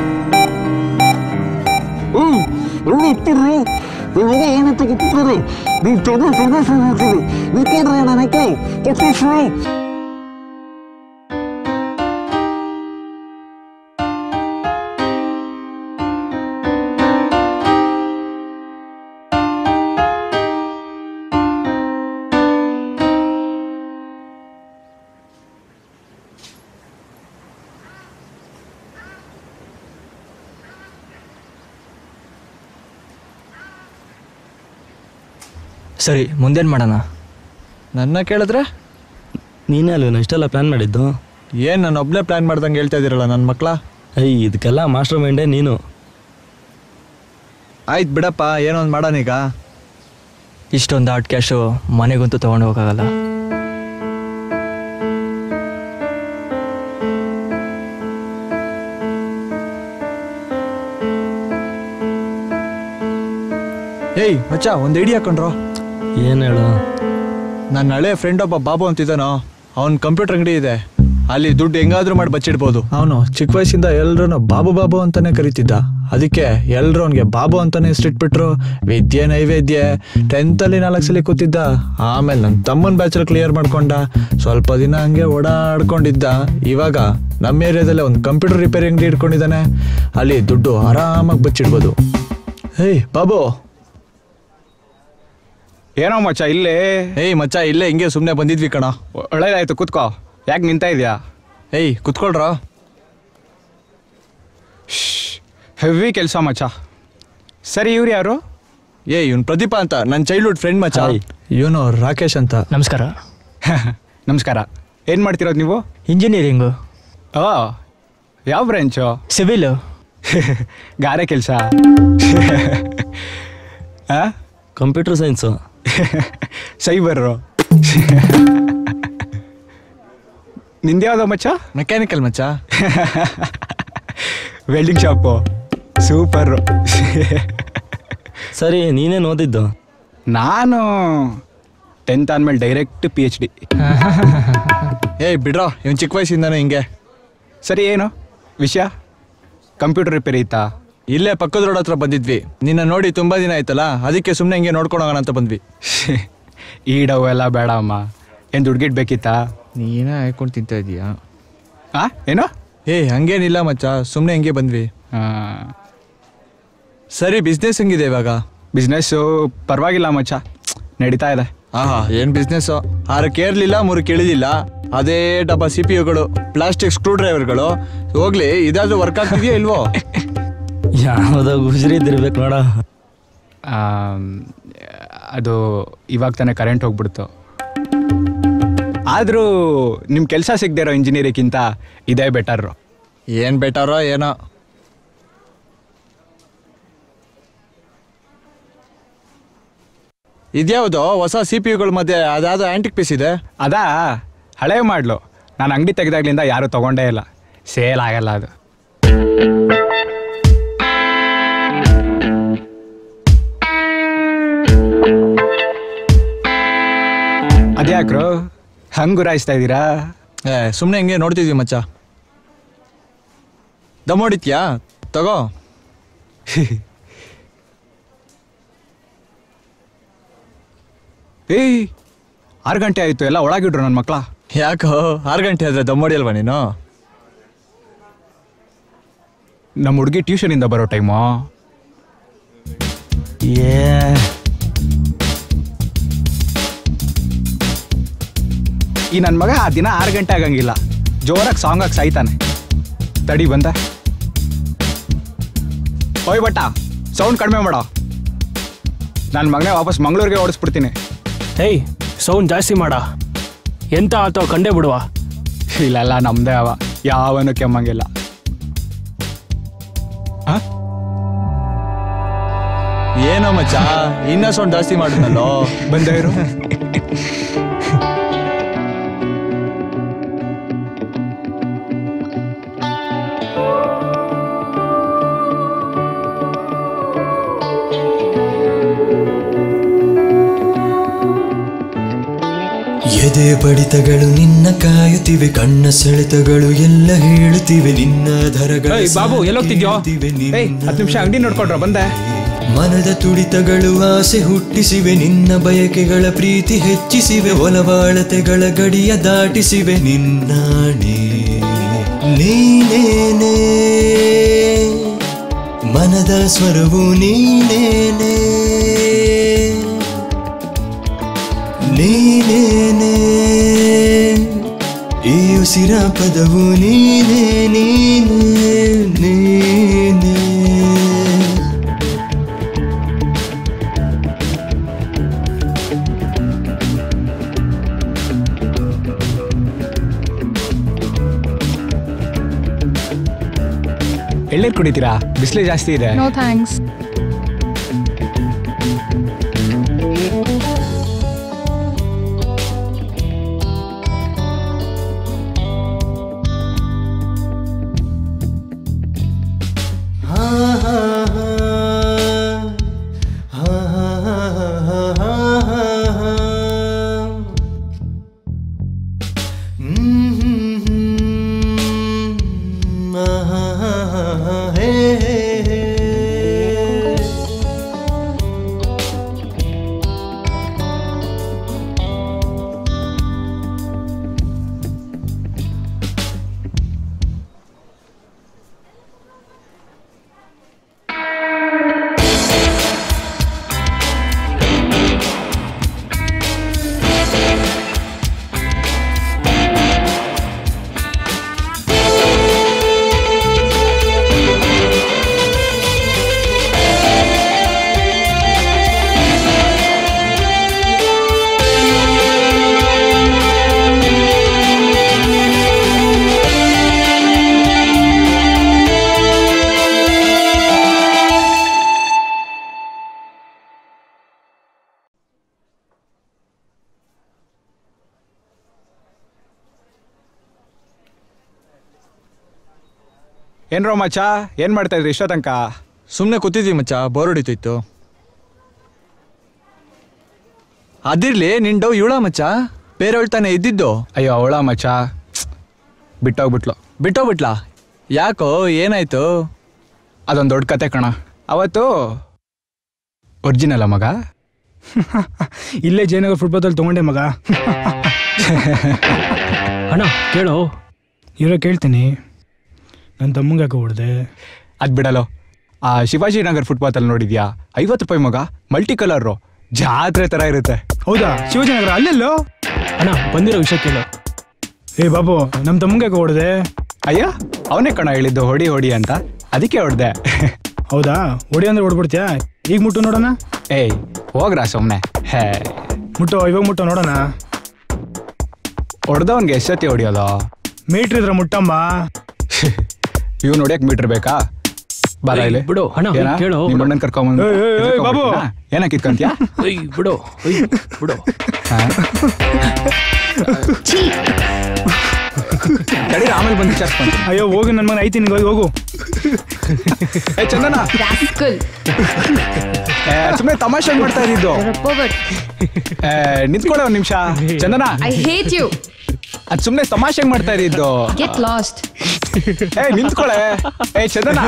[SPEAKER 6] ಸರಿ ಮುಂದೇನು ಮಾಡೋಣ
[SPEAKER 5] ನನ್ನ ಕೇಳಿದ್ರೆ
[SPEAKER 2] ನೀನೇ ಅಲ್ವೇನೋ ಇಷ್ಟೆಲ್ಲ ಪ್ಲಾನ್ ಮಾಡಿದ್ದು
[SPEAKER 5] ಏನ್ ನಾನು ಒಬ್ನೇ ಪ್ಲಾನ್ ಮಾಡ್ದಂಗೆ ಹೇಳ್ತಾ ಇದೀರಲ್ಲ ನನ್ನ ಮಕ್ಳ
[SPEAKER 2] ಏಯ್ ಇದಕ್ಕೆಲ್ಲ ಮಾಸ್ಟರ್ ಮೈಂಡೇ ನೀನು
[SPEAKER 5] ಆಯ್ತು ಬಿಡಪ್ಪ ಏನೋ ಒಂದು ಮಾಡೋಣ ಈಗ
[SPEAKER 6] ಇಷ್ಟೊಂದು ಆಟ್ ಕ್ಯಾಶು ಮನೆಗಂತೂ ತೊಗೊಂಡು ಹೋಗೋಕ್ಕಾಗಲ್ಲ
[SPEAKER 5] ಏಯ್ ಮಚ್ಚ ಒಂದು ಐಡಿಯಾ ಹಾಕೊಂಡ್ರು
[SPEAKER 2] ಏನು ಹೇಳು
[SPEAKER 5] ನನ್ನ ಹಳೆ ಫ್ರೆಂಡ್ ಒಬ್ಬ ಬಾಬು ಅಂತಿದ್ದಾನೋ ಅವನ್ ಕಂಪ್ಯೂಟರ್ ಅಂಗಡಿ ಇದೆ ಅಲ್ಲಿ ದುಡ್ಡು ಹೆಂಗಾದ್ರೂ ಮಾಡಿ ಬಚ್ಚಿಡ್ಬೋದು ಅವನು ಚಿಕ್ಕ ವಯಸ್ಸಿಂದ ಎಲ್ಲರೂ ಬಾಬು ಬಾಬು ಅಂತಾನೆ ಕರಿತಿದ್ದ ಅದಕ್ಕೆ ಎಲ್ರು ಅವನಿಗೆ ಬಾಬು ಅಂತಾನೆ ಹೆಸರಿಟ್ಬಿಟ್ರು ವಿದ್ಯೆ ನೈವೇದ್ಯ ಟೆಂತಲ್ಲಿ ನಾಲ್ಕು ಸಲ ಕೂತಿದ್ದ ಆಮೇಲೆ ನನ್ನ ತಮ್ಮನ ಬ್ಯಾಚಲ್ಲಿ ಕ್ಲಿಯರ್ ಮಾಡ್ಕೊಂಡ ಸ್ವಲ್ಪ ದಿನ ಹಂಗೆ ಓಡಾಡ್ಕೊಂಡಿದ್ದ ಇವಾಗ ನಮ್ಮ ಏರಿಯಾದಲ್ಲೇ ಒಂದು ಕಂಪ್ಯೂಟರ್ ರಿಪೇರಿ ಅಂಗಡಿ ಇಟ್ಕೊಂಡಿದ್ದಾನೆ ಅಲ್ಲಿ ದುಡ್ಡು ಆರಾಮಾಗಿ ಬಚ್ಚಿಡ್ಬೋದು ಹೇಯ್ ಬಾಬು
[SPEAKER 9] ಏನೋ ಮಚ್ಚ ಇಲ್ಲೇ
[SPEAKER 5] ಏಯ್ ಮಚ್ಚ ಇಲ್ಲೇ ಹಿಂಗೆ ಸುಮ್ಮನೆ ಬಂದಿದ್ವಿ ಕಣ
[SPEAKER 9] ಒಳ್ಳೇದಾಯ್ತು ಕೂತ್ಕೋ ಯಾಕೆ ನಿಂತ ಇದೆಯಾ
[SPEAKER 5] ಏಯ್ ಕುತ್ಕೊಳ್ರ
[SPEAKER 9] ಹೆವಿ ಕೆಲಸ ಮಚ್ಚ ಸರಿ ಇವ್ರು ಯಾರು
[SPEAKER 5] ಏ ಇವ್ನು ಪ್ರದೀಪ ಅಂತ ನನ್ನ ಚೈಲ್ಡ್ಹುಡ್ ಫ್ರೆಂಡ್ ಮಚ್ಚ ಇವನು ರಾಕೇಶ್ ಅಂತ
[SPEAKER 6] ನಮಸ್ಕಾರ
[SPEAKER 9] ನಮಸ್ಕಾರ ಏನು ಮಾಡ್ತಿರೋದು ನೀವು
[SPEAKER 6] ಇಂಜಿನಿಯರಿಂಗು
[SPEAKER 9] ಓ ಯಾವ ಬ್ರಾಂಚು
[SPEAKER 6] ಸಿವಿಲ್
[SPEAKER 9] ಗಾರೆ ಕೆಲಸ
[SPEAKER 2] ಕಂಪ್ಯೂಟರ್ ಸೈನ್ಸು
[SPEAKER 9] ಸೈಬರು ನಿಂದ್ಯಾವ್ದು ಮಚ್ಚ
[SPEAKER 5] ಮೆಕ್ಯಾನಿಕಲ್ ಮಚ್ಚ
[SPEAKER 9] ವೆಲ್ಡಿಂಗ್ ಶಾಪು ಸೂಪರು
[SPEAKER 2] ಸರಿ ನೀನೇನು ಓದಿದ್ದು
[SPEAKER 9] ನಾನು ಟೆಂತ್ ಆದ್ಮೇಲೆ ಡೈರೆಕ್ಟ್ ಪಿ ಎಚ್ ಡಿ
[SPEAKER 5] ಏಯ್ ಬಿಡ್ರೋ ಇವ್ನು ಚಿಕ್ಕ ವಯಸ್ಸಿಂದಾನೆ ಹಿಂಗೆ
[SPEAKER 9] ಸರಿ ಏನು ವಿಷಯ ಕಂಪ್ಯೂಟರ್ ರಿಪೇರಿ ಇತ್ತಾ
[SPEAKER 5] ಇಲ್ಲೇ ಪಕ್ಕದ ರೋಡ್ ಹತ್ರ ಬಂದಿದ್ವಿ ನಿನ್ನ ನೋಡಿ ತುಂಬಾ ದಿನ ಆಯ್ತಲ್ಲ ಅದಕ್ಕೆ ಸುಮ್ಮನೆ ಹಿಂಗೆ ನೋಡ್ಕೊಂಡು ಹೋಗೋಣ ಅಂತ ಬಂದ್ವಿ
[SPEAKER 9] ಈ ಡವ್ ಎಲ್ಲ ಬೇಡ ಅಮ್ಮ ಏನು ದುಡ್ಗಿಟ್ ಬೇಕಿತ್ತಾ
[SPEAKER 5] ನೀನೇ ಹಾಕೊಂಡು ತಿಂತ ಇದೀಯಾ
[SPEAKER 9] ಆ ಏನು
[SPEAKER 5] ಏಯ್ ಹಂಗೇನಿಲ್ಲ ಮಚ್ಚ ಸುಮ್ಮನೆ ಹಿಂಗೆ ಬಂದ್ವಿ ಸರಿ ಬಿಸ್ನೆಸ್ ಹೆಂಗಿದೆ ಇವಾಗ
[SPEAKER 9] ಬಿಸ್ನೆಸ್ಸು ಪರವಾಗಿಲ್ಲ ಮಚ್ಚ ನಡೀತಾ ಇದೆ
[SPEAKER 5] ಆಹಾ ಏನ್ ಬಿಸ್ನೆಸ್ ಆರು ಕೇರ್ಲಿಲ್ಲ ಮೂರು ಕೇಳಿದಿಲ್ಲ ಅದೇ ಡಬ್ಬ ಸಿ ಪಿ ಯುಗಳು ಪ್ಲಾಸ್ಟಿಕ್ ಸ್ಕ್ರೂ ಡ್ರೈವರ್ಗಳು ಹೋಗ್ಲಿ ಇದಾದ್ರೂ ವರ್ಕ್ ಆಗ್ತಿದೆಯಾ ಇಲ್ವೋ
[SPEAKER 2] ಯಾವುದೋ ಗುಜರಿದ್ದಿರ್ಬೇಕು ನೋಡ
[SPEAKER 9] ಆಮ್, ಅದು ಇವಾಗ ತಾನೇ ಕರೆಂಟ್ ಹೋಗ್ಬಿಡ್ತು ಆದರೂ ನಿಮ್ಮ ಕೆಲಸ ಸಿಗದೇ ಇರೋ ಇಂಜಿನಿಯರಿಂಗಿಂತ ಇದೇ ಬೆಟರು
[SPEAKER 5] ಏನ್ ಬೆಟರೋ ಏನೋ ಇದ್ಯಾವುದೋ ಹೊಸ ಸಿ ಪಿ ಯುಗಳ ಮಧ್ಯೆ ಅದಾದ ಆಂಟಿಕ್ ಪೀಸ್ ಇದೆ
[SPEAKER 9] ಅದಾ ಹಳೆ ಮಾಡ್ಲು ನಾನು ಅಂಗಡಿ ತೆಗೆದಾಗ್ಲಿಂದ ಯಾರೂ ತಗೊಂಡೇ ಇಲ್ಲ ಸೇಲ್ ಆಗಲ್ಲ ಅದು ಅದ್ಯಾಕ್ರು ಹಂಗ್ ಗುರಾಯಿಸ್ತಾ ಇದ್ದೀರಾ
[SPEAKER 5] ಏ ಸುಮ್ಮನೆ ಹಿಂಗೆ ನೋಡ್ತಿದ್ವಿ ಮಚ್ಚ ದಮ್ ಹೊಡಿತ್ಯಾ ತಗೋ
[SPEAKER 9] ಏಯ್ ಆರು ಗಂಟೆ ಆಯಿತು ಎಲ್ಲ ಒಳಗಿಡ್ರು ನನ್ನ ಮಕ್ಳ
[SPEAKER 5] ಯಾಕೋ ಆರು ಗಂಟೆ ಆದ್ರೆ ದಮ್ ಹೊಡಿಯಲ್ವಾ ನೀನು
[SPEAKER 9] ನಮ್ಮ ಹುಡುಗಿ ಟ್ಯೂಷನಿಂದ ಬರೋ ಟೈಮು
[SPEAKER 2] ಏ
[SPEAKER 9] ಈ ನನ್ನ ಮಗ ಆ ದಿನ ಆರು ಗಂಟೆ ಆಗಂಗಿಲ್ಲ ಜೋರಾಗಿ ಸಾಂಗ್ ಆಗಿ ಸಾಯ್ತಾನೆ ತಡಿ ಬಂದ ಹೋಯ್ ಬಟ್ಟ ಸೌಂಡ್ ಕಡಿಮೆ ಮಾಡೋ ನನ್ನ ಮಗನೇ ವಾಪಸ್ ಮಂಗಳೂರಿಗೆ ಓಡಿಸ್ಬಿಡ್ತೀನಿ
[SPEAKER 6] ಹೇಯ್ ಸೌಂಡ್ ಜಾಸ್ತಿ ಮಾಡ ಎಂತ ಆತೋ ಕಂಡೇ ಬಿಡುವ
[SPEAKER 9] ಇಲ್ಲೆಲ್ಲ ನಮ್ದೇ ಅವ ಯಾವನು ಕೆಮ್ಮಂಗಿಲ್ಲ
[SPEAKER 5] ಏನೋ ಮಚ್ಚ ಇನ್ನ ಸೌಂಡ್ ಜಾಸ್ತಿ ಮಾಡಿದ್ನಲ್ಲೋ
[SPEAKER 9] ಬಂದೇ ಇರು
[SPEAKER 13] ಎದೆ ಬಡಿತಗಳು ನಿನ್ನ ಕಾಯುತ್ತಿವೆ ಕಣ್ಣ ಸೆಳೆತಗಳು ಎಲ್ಲ ಹೇಳುತ್ತಿವೆ ನಿನ್ನ ಧರಗಳ
[SPEAKER 9] ಏಯ್ ಬಾಬು ಎಲ್ಲೋಗ್ತಿದ್ಯೋ ಏಯ್ ಹತ್ತು ನಿಮಿಷ ಅಂಗಡಿ ನೋಡ್ಕೊಡ್ರ ಬಂದೆ
[SPEAKER 13] ಮನದ ತುಡಿತಗಳು ಆಸೆ ಹುಟ್ಟಿಸಿವೆ ನಿನ್ನ ಬಯಕೆಗಳ ಪ್ರೀತಿ ಹೆಚ್ಚಿಸಿವೆ ಒಲವಾಳತೆಗಳ ಗಡಿಯ ದಾಟಿಸಿವೆ ನಿನ್ನಾಣೆ ನೀನೇನೆ ಮನದ ಸ್ವರವು ನೀನೇನೆ ನೀನೇನೆ ಈ ಉಸಿರ ಪದವು ನೀನೇ ನೀನೇ ನೀನೇ
[SPEAKER 9] ಎಳ್ಳೀರು ಕುಡಿತೀರಾ ಬಿಸಿಲು ಜಾಸ್ತಿ ಇದೆ
[SPEAKER 4] ನೋ ಥ್ಯಾಂಕ್ಸ್
[SPEAKER 13] ಹೇ ಹೇ ಹೇ
[SPEAKER 9] ಏನ್ರೋ ಮಚ್ಚ ಏನ್ ಮಾಡ್ತಾ ಇದ್ರಿ ಇಷ್ಟೋ ತನಕ
[SPEAKER 5] ಸುಮ್ಮನೆ ಕೂತಿದ್ವಿ ಮಚ್ಚ ಬೋರ್ ಹೊಡಿತಿತ್ತು ಅದಿರ್ಲಿ ನಿನ್ ಡವ್ ಇವಳ ಮಚ್ಚ ಬೇರೆಯವಳು ತಾನೇ ಇದ್ದಿದ್ದು
[SPEAKER 9] ಅಯ್ಯೋ ಅವಳ ಮಚ್ಚ ಬಿಟ್ಟೋಗ್ಬಿಟ್ಲು
[SPEAKER 5] ಬಿಟ್ಟೋಗ್ಬಿಟ್ಲಾ ಯಾಕೋ ಏನಾಯ್ತು
[SPEAKER 9] ಅದೊಂದು ದೊಡ್ಡ ಕತೆ ಕಣ ಅವತ್ತು ಒರಿಜಿನಲ್ಲ ಮಗ
[SPEAKER 14] ಇಲ್ಲೇ ಜಯನಗರ ಫುಟ್ಬಾಲ್ ತಗೊಂಡೆ ಮಗ
[SPEAKER 6] ಅಣ್ಣ ಕೇಳೋ
[SPEAKER 14] ಇರೋ ಕೇಳ್ತೀನಿ ನನ್ನ ತಮ್ಮಂಗೆ ಯಾಕೆ ಹೊಡೆದೆ
[SPEAKER 9] ಅದ್ ಬಿಡಲು ಆ ಶಿವಾಜಿ ನಗರ್ ಫುಟ್ಪಾತಲ್ಲಿ ನೋಡಿದ್ಯಾ ಐವತ್ತು ರೂಪಾಯಿ ಮಗ ಮಲ್ಟಿ ಕಲರು ಜಾತ್ರೆ ತರ ಇರುತ್ತೆ
[SPEAKER 14] ಹೌದಾ ಶಿವಾಜಿನಗರ ಅಲ್ಲೆಲ್ಲೋ
[SPEAKER 6] ಅಣ್ಣ ಬಂದಿರೋ ವಿಷಯ ಕೇಳು
[SPEAKER 14] ಏ ಬಾಬು ನಮ್ಮ ತಮ್ಮಂಗೆ ಯಾಕೆ ಹೊಡೆದೆ
[SPEAKER 9] ಅಯ್ಯ ಅವನೇ ಕಣ ಹೇಳಿದ್ದು ಹೊಡಿ ಹೊಡಿ ಅಂತ ಅದಕ್ಕೆ ಹೊಡೆದೆ
[SPEAKER 14] ಹೌದಾ ಹೊಡಿ ಅಂದ್ರೆ ಹೊಡ್ಬಿಡ್ತೀಯಾ ಈಗ ಮುಟ್ಟು ನೋಡೋಣ
[SPEAKER 9] ಏಯ್ ಹೋಗ್ರಾ ಸುಮ್ಮನೆ ಹೇ
[SPEAKER 14] ಮುಟ್ಟು ಇವಾಗ ಮುಟ್ಟು ನೋಡೋಣ
[SPEAKER 9] ಹೊಡೆದವನ್ಗೆ ಎಷ್ಟೊತ್ತಿ ಹೊಡಿಯೋದು
[SPEAKER 14] ಮೀಟ್ರ್ ಇದ್ರ ಮುಟ್ಟಮ್ಮ
[SPEAKER 9] ಇವ್ ನೋಡ್ಯಕ್ ಮೀಟರ್ ಬೇಕಾ ಬರ
[SPEAKER 6] ಏಯ್,
[SPEAKER 9] ಇಲ್ಲಿ
[SPEAKER 6] ಬಿಡು, ಅಣ್ಣ,
[SPEAKER 9] ಏನ?
[SPEAKER 6] ಕೇಳು,
[SPEAKER 9] ನಿಮ್
[SPEAKER 6] ಬಿಡು.
[SPEAKER 9] ಅಣ್ಣನ್ ಕರ್ಕೊಂಬಂದು
[SPEAKER 14] ಏಯ್, ಏಯ್, ಏಯ್, ಬಾಬು.
[SPEAKER 9] ಏನ ಕಿತ್ಕೊಂತ್ಯಾ
[SPEAKER 6] ಏಯ್ ಬಿಡು ಏಯ್ ಬಿಡು
[SPEAKER 9] ತಡಿ ಆಮೇಲೆ ಬಂದು ವಿಚಾರಿಸ್ಕೊಂತ
[SPEAKER 14] ಅಯ್ಯೋ ಹೋಗಿ ನನ್ನ ಮನೆ ಐತಿ ನಿಂಗೆ ಹೋಗಿ ಹೋಗು
[SPEAKER 9] ಏ ಚಂದನ ಸುಮ್ಮನೆ ತಮಾಷೆ ಮಾಡ್ತಾ ಇದ್ದಿದ್ದು ಏ, ನಿಂತ್ಕೊಳ್ಳೋ ಒಂದ್ ನಿಮಿಷ ಚಂದನ
[SPEAKER 15] I hate you.
[SPEAKER 9] ಅದ್ ಸುಮ್ನೆ ತಮಾಷೆ ಮಾಡ್ತಾ ಇದ್ದಿದ್ದು
[SPEAKER 15] Get lost.
[SPEAKER 9] ಏ ನಿಂತ್ಕೊಳೆ ಏ ಚಂದನ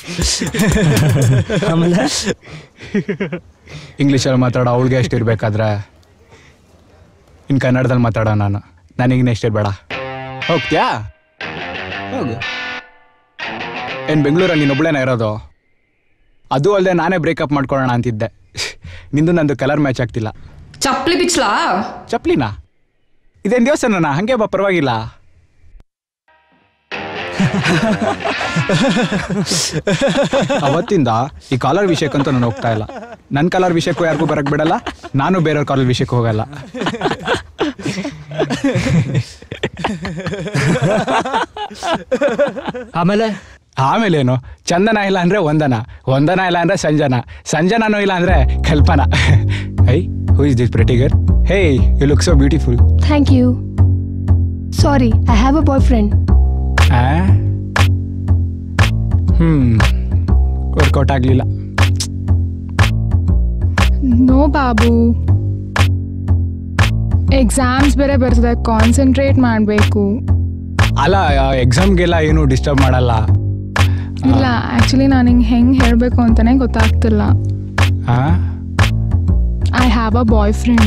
[SPEAKER 2] ಆಮೇಲೆ
[SPEAKER 9] ಇಂಗ್ಲೀಷಲ್ಲಿ ಮಾತಾಡೋ ಅವಳಿಗೆ ಎಷ್ಟು ಇರ್ಬೇಕಾದ್ರೆ ಇನ್ ಕನ್ನಡದಲ್ಲಿ ಮಾತಾಡೋ ನಾನು ನನಗೆ ನೆಕ್ಸ್ಟ್ ಇರ್ಬೇಡ ಹೋಗ್ತ್ಯಾ ಹೋಗು ಏನ್ ಬೆಂಗಳೂರಲ್ಲಿ ನೀನೊಬ್ಳೇನ ಇರೋದು ಅದು ಅಲ್ಲದೆ ನಾನೇ ಬ್ರೇಕಪ್ ಮಾಡ್ಕೊಳ್ಳೋಣ ಅಂತಿದ್ದೆ ನಿಂದು ನಂದು ಕಲರ್ ಮ್ಯಾಚ್ ಆಗ್ತಿಲ್ಲ
[SPEAKER 15] ಚಪ್ಲಿ ಬಿಚ್ಲಾ
[SPEAKER 9] ಚಪ್ಲಿನಾ ಇದೇನ್ ದೇವಸ್ಥಾನನ ಹಂಗೆ ಬಾ ಪರವಾಗಿಲ್ಲ ಅವತ್ತಿಂದ ಈ ಕಾಲರ್ ವಿಷಯಕ್ಕಂತೂ ನಾನು ಹೋಗ್ತಾ ಇಲ್ಲ ನನ್ನ ಕಾಲರ್ ವಿಷಯಕ್ಕೂ ಯಾರಿಗೂ ಬರಕ್ ಬಿಡಲ್ಲ ನಾನು ಬೇರೆಯವ್ರ ಕಾಲರ್ ವಿಷಯಕ್ಕೂ ಹೋಗಲ್ಲ
[SPEAKER 6] ಆಮೇಲೆ
[SPEAKER 9] ಆಮೇಲೇನು ಚಂದನ ಇಲ್ಲ ಅಂದ್ರೆ ವಂದನ ವಂದನ ಇಲ್ಲ ಅಂದ್ರೆ ಸಂಜನ ಸಂಜನನೂ ಇಲ್ಲ ಅಂದ್ರೆ Kalpana I who is this pretty girl hey you look so beautiful
[SPEAKER 16] Thank you. Sorry, I have a boyfriend.
[SPEAKER 9] Hmm work out ಆಗ್ಲಿಲ್ಲ
[SPEAKER 16] ನೋ ಬಾಬು ಎಕ್ಸಾಮ್ಸ್ ಬೇರೆ ಬರ್ತದೆ ಕಾನ್ಸಂಟ್ರೇಟ್ ಮಾಡಬೇಕು
[SPEAKER 9] ಅಲ್ಲ ಎಕ್ಸಾಮ್ಗೆಲ್ಲ ಏನು ಡಿಸ್ಟರ್ಬ್ ಮಾಡಲ್ಲ
[SPEAKER 16] ಇಲ್ಲ ಆ್ಯಕ್ಚುಲಿ ನಾನು ಹಿಂಗೆ ಹೆಂಗೆ ಹೇಳಬೇಕು ಅಂತಲೇ ಗೊತ್ತಾಗ್ತಿಲ್ಲ
[SPEAKER 9] ಆ?
[SPEAKER 16] I have a boyfriend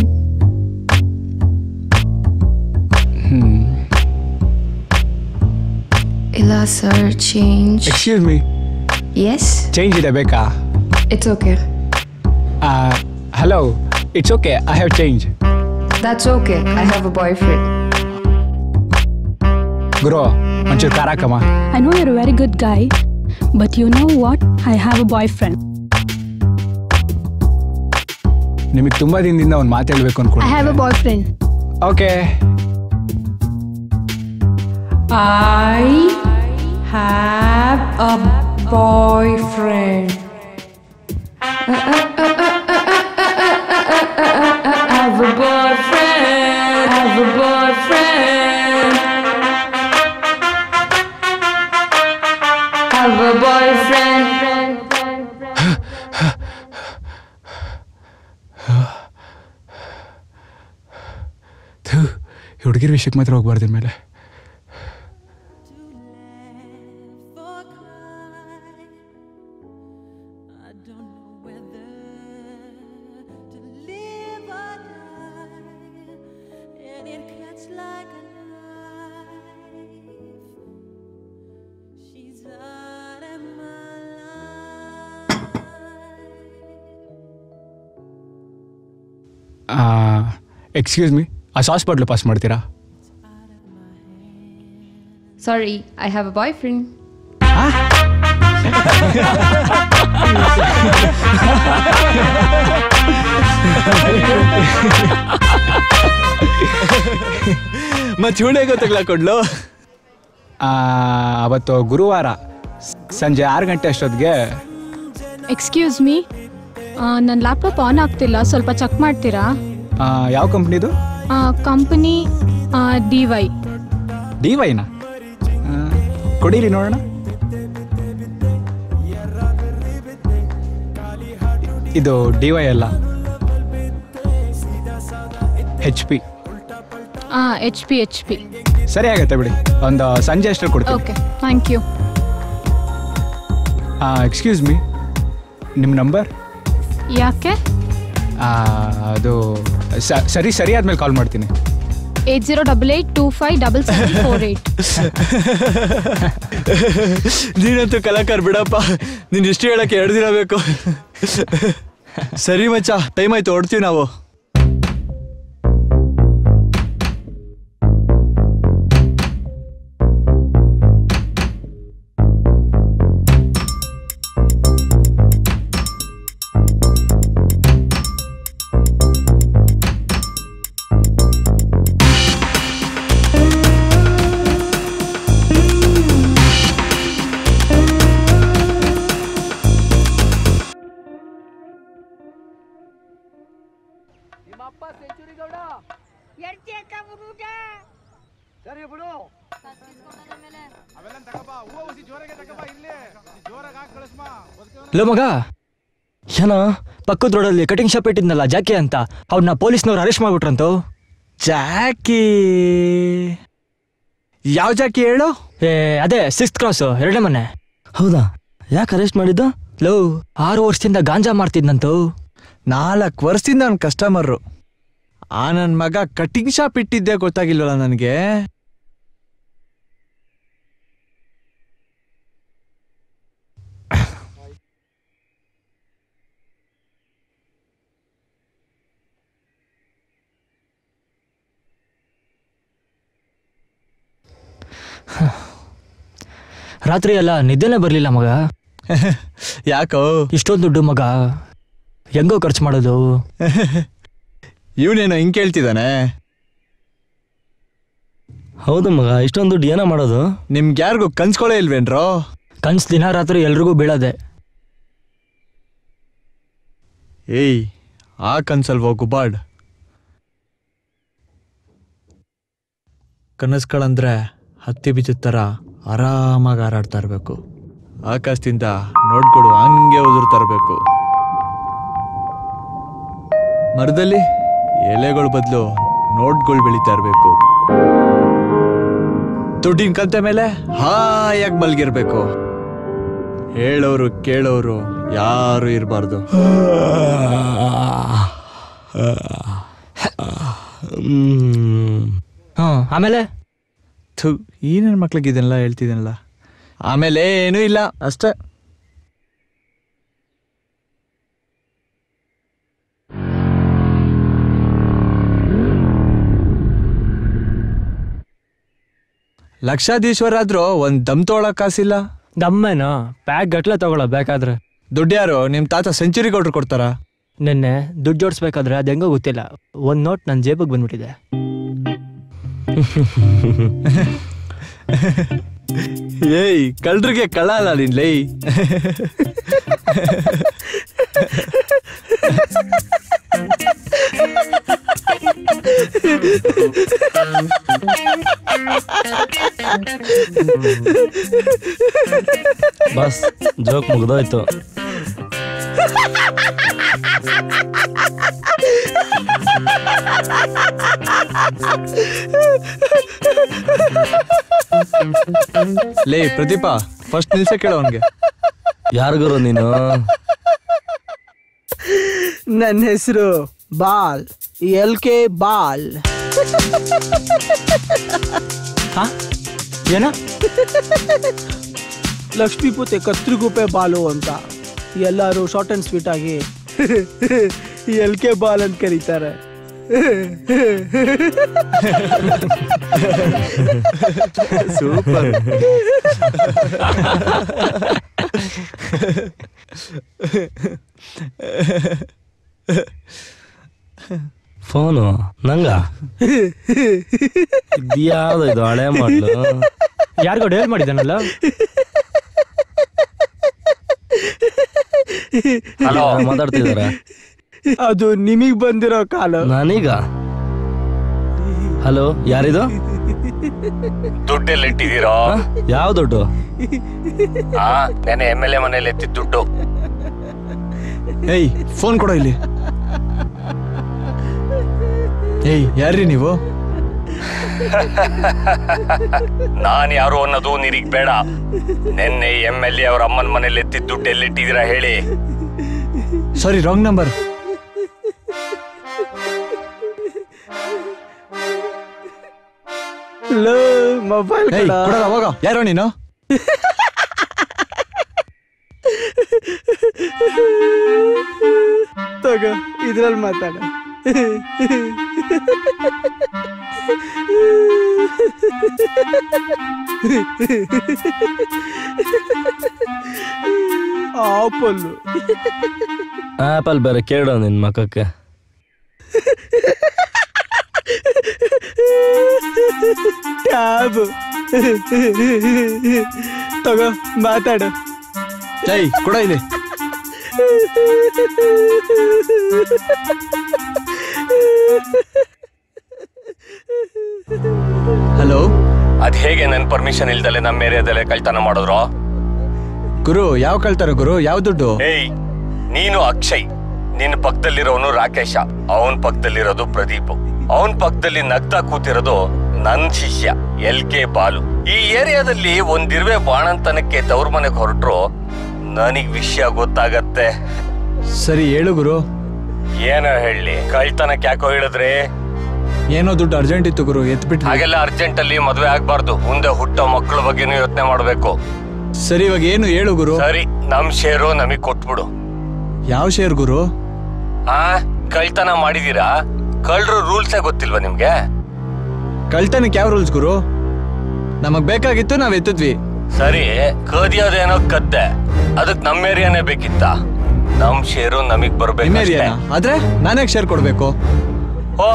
[SPEAKER 9] hmm
[SPEAKER 15] ಇಲ್ಲ sir change
[SPEAKER 9] excuse me
[SPEAKER 15] yes
[SPEAKER 9] change ಇದೆ ಬೇಕಾ
[SPEAKER 15] it's okay
[SPEAKER 9] hello it's okay I have change
[SPEAKER 15] that's okay I have a boyfriend
[SPEAKER 9] ಗುರು ಒಂಚೂರು ಕಾರಾಕಮ್ಮ
[SPEAKER 17] I know you're a very good guy, but you know what? I have a boyfriend.
[SPEAKER 9] ನಿಮಗೆ ತುಂಬಾ ದಿನದಿಂದ ಒಂದು ಮಾತು ಹೇಳ್ಬೇಕು
[SPEAKER 16] ಐ
[SPEAKER 9] ಅನ್ಕೊಂಡು
[SPEAKER 16] have a boyfriend
[SPEAKER 9] okay
[SPEAKER 10] I have a boyfriend. I have a boyfriend. I have a boyfriend. I have a boyfriend.
[SPEAKER 9] ಹುಡುಗಿರ ವಿಷಯಕ್ಕೆ ಮಾತ್ರ ಹೋಗ್ಬಾರ್ದು ಮೇಲೆ ಎಕ್ಸ್ಕ್ಯೂಸ್ ಮೀ ಆ ಸಾಸ್ ಬಾಟ್ಲು ಪಾಸ್ ಮಾಡ್ತೀರಾ
[SPEAKER 15] sorry I have a boyfriend
[SPEAKER 5] ಮತ್ತೆ ಇವಳೆ ಗೊತ್ತಾಗ್ಲಾಕೊಡ್ಲು
[SPEAKER 9] ಆ, ಅವತ್ತು ಗುರುವಾರ ಸಂಜೆ ಆರು ಗಂಟೆ ಅಷ್ಟೊತ್ತಿಗೆ
[SPEAKER 16] ಎಕ್ಸ್ಕ್ಯೂಸ್ ಮೀ ನನ್ನ ಲ್ಯಾಪ್ಟಾಪ್ ಆನ್ ಆಗ್ತಿಲ್ಲ ಸ್ವಲ್ಪ ಚೆಕ್ ಮಾಡ್ತೀರಾ
[SPEAKER 9] ಆ, ಯಾವ ಕಂಪ್ನಿದು
[SPEAKER 16] ಕಂಪನಿ ಡಿ ವೈ
[SPEAKER 9] ಡಿ ವೈನ ಕೊಡೀರಿ ನೋಡೋಣ ಇದು ಡಿ ವೈ ಅಲ್ಲ ಹೆಚ್ ಪಿ
[SPEAKER 16] ಹಾಂ ಎಚ್ ಪಿ ಎಚ್ ಪಿ
[SPEAKER 9] ಸರಿ ಆಗತ್ತೆ ಬಿಡಿ ಒಂದು ಸಂಜೆ ಅಷ್ಟರಲ್ಲಿ ಕೊಡ್ತೀನಿ
[SPEAKER 16] okay thank you
[SPEAKER 9] excuse me ನಿಮ್ಮ ನಂಬರ್
[SPEAKER 16] ಯಾಕೆ
[SPEAKER 9] ಅದು ಸ- ಸರಿ ಸರಿ ಆದ್ಮೇಲೆ ಕಾಲ್ ಮಾಡ್ತೀನಿ
[SPEAKER 16] eight zero double eight two five double seven four eight
[SPEAKER 5] ನೀನಂತೂ ಕಲಾಕಾರ ಬಿಡಪ್ಪ ನೀನ್ ಇಷ್ಟು ಹೇಳಕ್ಕೆ ಎರಡು ದಿನ ಬೇಕು ಸರಿ ಮಚ್ಚ ಟೈಮ್ ಆಯ್ತು ಹೊಡ್ತೀವಿ ನಾವು
[SPEAKER 12] ಸರಿ ಬಿಡು
[SPEAKER 6] ಲೋ ಮಗ ಏನ ಪಕ್ಕದ ರೋಡಲ್ಲಿ ಕಟಿಂಗ್ ಶಾಪ್ ಇಟ್ಟಿದ್ನಲ್ಲ ಜಾಕಿ ಅಂತ ಅವ್ನ ಪೊಲೀಸ್ನವ್ರು ಅರೆಸ್ಟ್ ಮಾಡ್ಬಿಟ್ರಂತು
[SPEAKER 5] ಜಾಕಿ ಯಾವ ಜಾಕಿ ಹೇಳು
[SPEAKER 6] ಏ ಅದೇ ಸಿಕ್ಸ್ ಕ್ರಾಸ್ ಎರಡನೇ ಮನೆ
[SPEAKER 2] ಹೌದಾ ಯಾಕೆ ಅರೆಸ್ಟ್ ಮಾಡಿದ್ದು
[SPEAKER 6] ಲೋ ಆರು ವರ್ಷದಿಂದ ಗಾಂಜಾ ಮಾಡ್ತಿದ್ನಂತು
[SPEAKER 5] ನಾಲ್ಕು ವರ್ಷದಿಂದ ನನ್ನ ಕಸ್ಟಮರು ಆ ನನ್ನ ಮಗ ಕಟಿಂಗ್ ಶಾಪ್ ಇಟ್ಟಿದ್ದೆ ಗೊತ್ತಾಗಿಲ್ವಲ್ಲ ನನಗೆ
[SPEAKER 6] ರಾತ್ರಿ ಎಲ್ಲ ನಿದ್ದೆನೇ ಬರ್ಲಿಲ್ಲ ಮಗ
[SPEAKER 5] ಯಾಕೋ
[SPEAKER 6] ಇಷ್ಟೊಂದು ದುಡ್ಡು ಮಗ ಹೆಂಗೋ ಖರ್ಚು ಮಾಡೋದು
[SPEAKER 5] ಇವನೇನೋ ಹಿಂಗ್ ಕೇಳ್ತಿದ್ದಾನೆ
[SPEAKER 2] ಹೌದು ಮಗ ಇಷ್ಟೊಂದು ದುಡ್ಡು ಏನೋ ಮಾಡೋದು
[SPEAKER 5] ನಿಮ್ಗೆ ಯಾರಿಗೂ ಕನ್ಸ್ಕೊಳೇ ಇಲ್ವೇನ್ರೋ
[SPEAKER 6] ಕನ್ಸ್ ದಿನ ರಾತ್ರಿ ಎಲ್ರಿಗೂ ಬೀಳೋದೆ
[SPEAKER 5] ಏಯ್ ಆ ಕನ್ಸಲ್ವೋ ಗುಬಾಡ್ ಕನಸುಗಳಂದ್ರೆ ಹತ್ತಿ ಬೀಜದ ಥರ ಆರಾಮಾಗಿ ಹಾರಾಡ್ತಾ ಇರಬೇಕು ಆಕಾಶದಿಂದ ನೋಡ್ಕೊಡು ಹಂಗೆ ಉದುರ್ತಾ ಇರಬೇಕು ಮರದಲ್ಲಿ ಎಲೆಗಳ ಬದಲು ನೋಟ್ಗಳು ಬೆಳೀತಾ ಇರಬೇಕು ದುಡ್ಡಿನ ಕಂತೆ ಮೇಲೆ ಹಾಯಾಗಿ ಮಲ್ಗಿರ್ಬೇಕು ಹೇಳೋರು ಕೇಳೋರು ಯಾರು ಇರಬಾರ್ದು
[SPEAKER 6] ಹ್ಞೂ ಆಮೇಲೆ
[SPEAKER 5] ಥು ಈ ನನ್ನ ಮಕ್ಳಿಗೆ ಇದನ್ನೆಲ್ಲ ಹೇಳ್ತಿದ್ದೀನಲ್ಲ ಆಮೇಲೆ ಏನೂ ಇಲ್ಲ ಅಷ್ಟೇ ಲಕ್ಷಾಧೀಶ್ವರಾದ್ರೂ ಒಂದ್ ದಮ್ ತೊಗೊಳಕ್ ಕಾಸಿಲ್ಲ
[SPEAKER 6] ದಮ್ಮೇನೋ ಪ್ಯಾಕ್ ಗಟ್ಲೆ ತಗೊಳ್ಳೋ ಬೇಕಾದ್ರೆ
[SPEAKER 5] ದುಡ್ಡು ಯಾರು ನಿಮ್ ತಾತ ಸೆಂಚುರಿ ಕೊಟ್ರು ಕೊಡ್ತಾರ
[SPEAKER 6] ನಿನ್ನೆ ದುಡ್ಡು ಜೋಡಿಸ್ಬೇಕಾದ್ರೆ ಅದು ಹೆಂಗೋ ಗೊತ್ತಿಲ್ಲ ಒಂದು ನೋಟ್ ನನ್ನ ಜೇಬಿಗೆ ಬಂದ್ಬಿಟ್ಟಿದೆ
[SPEAKER 5] ಏಯ್ ಕಳ್ರಿಗೆ ಕಳ್ಳ ಅಲ್ಲ ನೀನ್ ಲೈ
[SPEAKER 2] ಬಸ್ ಜೋಕ್ ಮುಗ್ದೋಯ್ತು
[SPEAKER 5] ಲೇ ಪ್ರದೀಪ ಫಸ್ಟ್ ನಿಲ್ಸ ಕೇಳ ಅವನ್ಗೆ
[SPEAKER 2] ಯಾರಿಗರು ನೀನು
[SPEAKER 18] ನನ್ನ ಹೆಸರು ಬಾಲ್ ಎಲ್ ಕೆ ಬಾಲ್
[SPEAKER 6] ಏನ
[SPEAKER 18] ಲಕ್ಷ್ಮೀಪತಿ ಕತ್ರಿಗುಪ್ಪೆ ಬಾಲು ಅಂತ ಎಲ್ಲರೂ ಶಾರ್ಟ್ ಅಂಡ್ ಸ್ವೀಟ್ ಆಗಿ ಎಲ್ ಕೆ ಬಾಲ್ ಅಂತ ಕರೀತಾರೆ
[SPEAKER 5] ಸೂಪರ್
[SPEAKER 2] ಫೋನು ನಂಗ ಇದ್ಯಾವ್ದು ಇದು ಹಳೆ ಮಾಡ್ಲು
[SPEAKER 6] ಯಾರಿಗೋ ಡೇಲ್ ಮಾಡಿದ್ದಾನಲ್ಲ
[SPEAKER 2] ಹಲೋ ಮಾತಾಡ್ತಿದಾರ
[SPEAKER 18] ಅದು ನಿಮಗ್ ಬಂದಿರೋ ಕಾಲು
[SPEAKER 2] ನಾನೀಗ ಹಲೋ ಯಾರಿದು
[SPEAKER 19] ದುಡ್ಡೆಲ್ಲ ಇಟ್ಟಿದ್ದೀರೋ
[SPEAKER 2] ಯಾವ ದುಡ್ಡು
[SPEAKER 19] ಆ ನೆನೆ ಎಮ್ ಎಲ್ ಎ ಮನೇಲಿ ಎತ್ತಿದ ದುಡ್ಡು
[SPEAKER 5] ಏಯ್ ಫೋನ್ ಕೊಡೋ ಇಲ್ಲಿ ಏಯ್ ಯಾರ್ರಿ ನೀವು
[SPEAKER 19] ನಾನ್ ಯಾರು ಅನ್ನೋದು ನಿನಗ್ ಬೇಡ ನಿನ್ನೆ ಎಮ್ ಎಲ್ ಎ ಅವ್ರ ಅಮ್ಮನ ಮನೇಲಿ ಎತ್ತಿದ್ದು ದುಡ್ಡು ಎಲ್ಲಿಟ್ಟಿದ್ದೀರಾ ಹೇಳಿ
[SPEAKER 5] ಸಾರಿ ರಾಂಗ್ ನಂಬರ್
[SPEAKER 18] ಲೋ ಮೊಬೈಲ್
[SPEAKER 5] ಏಯ್ ಕೊಡಲ್ಲ ಹೋಗ ಯಾರೋ ನೀನು
[SPEAKER 18] ತಗೋ ಇದ್ರಲ್ಲಿ ಮಾತಾಡ ಆಪಲ್ಲು
[SPEAKER 2] ಆಪಲ್ ಬೇರೆ ಕೇಳೋ ನಿನ್ ಮಕ್ಕಕ್ಕೆ
[SPEAKER 18] ಟ್ಯಾಬ್ ತಗೋ ಮಾತಾಡು
[SPEAKER 5] ಏಯ್ ಕೊಡ ಇಲ್ಲಿ ಹಲೋ
[SPEAKER 19] ಅದ್ ಹೇಗೆ ನನ್ ಪರ್ಮಿಷನ್ ಇಲ್ದಲೆ ನಮ್ಮ ಏರಿಯಾದಲ್ಲೇ ಕಳ್ತನ ಮಾಡಿದ್ರು
[SPEAKER 5] ಗುರು ಯಾವ ಕಳ್ತಾರ ಗುರು ಯಾವ ದುಡ್ಡು
[SPEAKER 19] ಏಯ್ ನೀನು ಅಕ್ಷಯ್ ನಿನ್ನ ಪಕ್ಕದಲ್ಲಿರೋನು ರಾಕೇಶ ಅವನ್ ಪಕ್ಕದಲ್ಲಿರೋದು ಪ್ರದೀಪ್ ಅವನ್ ಪಕ್ಕದಲ್ಲಿ ನಗ್ತಾ ಕೂತಿರೋದು ನನ್ ಶಿಷ್ಯ ಎಲ್ ಕೆ ಬಾಲು ಈ ಏರಿಯಾದಲ್ಲಿ ಒಂದಿರುವೆ ಬಾಣಂತನಕ್ಕೆ ತವ್ರ ಮನೆಗೆ ಹೊರಟ್ರು ನನಗ್ ವಿಷಯ ಗೊತ್ತಾಗತ್ತೆ
[SPEAKER 5] ಸರಿ ಹೇಳು ಗುರು
[SPEAKER 19] ಏನೋ ಹೇಳಿ ಕಳ್ತನಕ್ಕೆ ಯಾಕೋ ಹೇಳಿದ್ರೆ
[SPEAKER 5] ಏನೋ ದುಡ್ಡು ಅರ್ಜೆಂಟ್ ಇತ್ತು ಗುರು ಎತ್ಬಿಟ್ಟು
[SPEAKER 19] ಹಾಗೆಲ್ಲ ಅರ್ಜೆಂಟ್ ಅಲ್ಲಿ ಮದ್ವೆ ಆಗ್ಬಾರ್ದು ಮುಂದೆ ಹುಟ್ಟೋ ಮಕ್ಕಳ ಬಗ್ಗೆನೂ ಯೋಚನೆ ಮಾಡ್ಬೇಕು
[SPEAKER 5] ಸರಿ ಇವಾಗ ಏನು ಹೇಳು ಗುರು
[SPEAKER 19] ಸರಿ ನಮ್ ಶೇರು ನಮಗ್ ಕೊಟ್ಬಿಡು
[SPEAKER 5] ಯಾವ ಶೇರ್ ಗುರು
[SPEAKER 19] ಆ ಕಳ್ತನ ಮಾಡಿದೀರಾ ಕಳ್ರು ರೂಲ್ಸೇ ಗೊತ್ತಿಲ್ವಾ ನಿಮ್ಗೆ
[SPEAKER 5] ಕಳ್ತನಕ್ಕೆ ಯಾವ ರೂಲ್ಸ್ ಗುರು ನಮಗ್ ಬೇಕಾಗಿತ್ತು ನಾವ್ ಎತ್ತಿದ್ವಿ
[SPEAKER 19] ಸರಿ ಕದಿಯೋದೇನೋ ಕದ್ದೆ ಅದಕ್ ನಮ್ಮ ಏರಿಯಾನೇ ಬೇಕಿತ್ತ ನಮ್ ಶೇರು ನಮಗ್
[SPEAKER 5] ನಿಮ್ಮ
[SPEAKER 19] ಬರ್ಬೇಕು
[SPEAKER 5] ಏರಿಯಾನ ಆದ್ರೆ ನಾನೇ ಶೇರ್ ಕೊಡ್ಬೇಕು
[SPEAKER 19] ಓ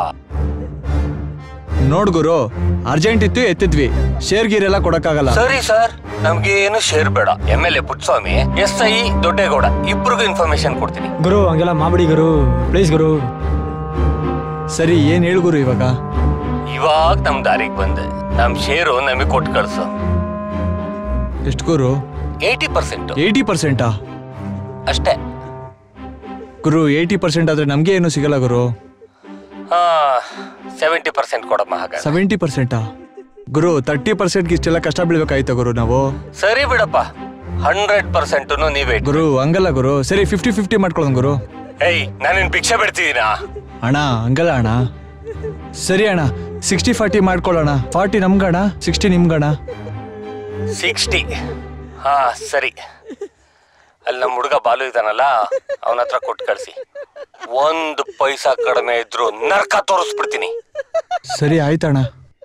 [SPEAKER 5] ನೋಡ್ ಗುರು ಅರ್ಜೆಂಟ್ ಇತ್ತು ಎತ್ತಿದ್ವಿ ಶೇರ್ ಗೀರ್ ಎಲ್ಲ ಕೊಡಕ್ಕಾಗಲ್ಲ
[SPEAKER 19] ಸರಿ ಸರ್ ನಮ್ಗೆ ಏನು ಶೇರ್ ಬೇಡ M L A Puttaswamy S I Doddegowda ಇಬ್ರಿಗೂ ಇನ್ಫಾರ್ಮೇಶನ್ ಕೊಡ್ತೀನಿ
[SPEAKER 6] ಗುರು ಹಂಗೆಲ್ಲ ಮಾಡ್ಬಿಡಿ ಗುರು ಪ್ಲೀಸ್ ಗುರು
[SPEAKER 5] ಸರಿ ಏನ್ ಹೇಳು ಗುರು ಇವಾಗ
[SPEAKER 19] ಇವಾಗ ನಮ್ ದಾರಿಗೆ ಬಂದೆ ನಮ್ ಶೇರು ನಮಗ್ ಕೊಟ್ಟು ಕಳ್ಸು
[SPEAKER 5] ಎಷ್ಟು ಗುರು
[SPEAKER 19] ಏಯ್ಟಿ ಪರ್ಸೆಂಟ್
[SPEAKER 5] ಏಯ್ಟಿ ಪರ್ಸೆಂಟಾ
[SPEAKER 19] ಅಷ್ಟೇ
[SPEAKER 5] ಗುರು ಏಯ್ಟಿ ಪರ್ಸೆಂಟ್ ಆದ್ರೆ ನಮ್ಗೆ ಏನು ಸಿಗಲ್ಲ ಗುರು
[SPEAKER 19] ಹಾ ಸೆವೆಂಟಿ ಪರ್ಸೆಂಟ್ ಕೊಡಮ್ಮ ಹಾಗಾದ್ರೆ
[SPEAKER 5] ಸೆವೆಂಟಿ ಪರ್ಸೆಂಟಾ ಗುರು ತರ್ಟಿ ಪರ್ಸೆಂಟ್ಗೆ ಇಷ್ಟೆಲ್ಲ ಕಷ್ಟ ಬೀಳ್ಬೇಕಾಯ್ತು ಗುರು ನಾವು
[SPEAKER 19] ಸರಿ ಬಿಡಪ್ಪ ಹಂಡ್ರೆಡ್ ಪರ್ಸೆಂಟ್ ನೀವೇ ಇಟ್ಕೊ.
[SPEAKER 5] ಗುರು ಹಂಗಲ್ಲ ಗುರು ಸರಿ ಫಿಫ್ಟಿ ಫಿಫ್ಟಿ ಮಾಡ್ಕೊಳ್ಳೋಣ ಗುರು
[SPEAKER 19] ಏಯ್ ನಾನೇನ್ ಭಿಕ್ಷೆ ಬಿಡ್ತಿದ್ದೀನಾ
[SPEAKER 5] ಅಣ್ಣ ಹಂಗಲ್ಲ ಅಣ್ಣ ಸರಿ ಅಣ್ಣ ಸಿಕ್ಸ್ಟಿ ಫಾರ್ಟಿ ಮಾಡ್ಕೊಳ್ಳೋಣ ಫಾರ್ಟಿ ನಮ್ಗಣ ಸಿಕ್ಸ್ಟಿ ನಿಮ್ಗಣ
[SPEAKER 19] ಸಿಕ್ಸ್ಟಿ ಹಾ ಸರಿ ಅಲ್ಲಿ ನಮ್ಮ ಹುಡುಗ ಬಾಲು ಇದಾನಲ್ಲ ಅವನ ಹತ್ರ ಕೊಟ್ಟು ಕಳ್ಸಿ ಒಂದು ಪೈಸಾ ಕಡಿಮೆ ಇದ್ರು ನರ್ಕ ತೋರಿಸ್ಬಿಡ್ತೀನಿ
[SPEAKER 5] ಸರಿ ಆಯ್ತಣ್ಣ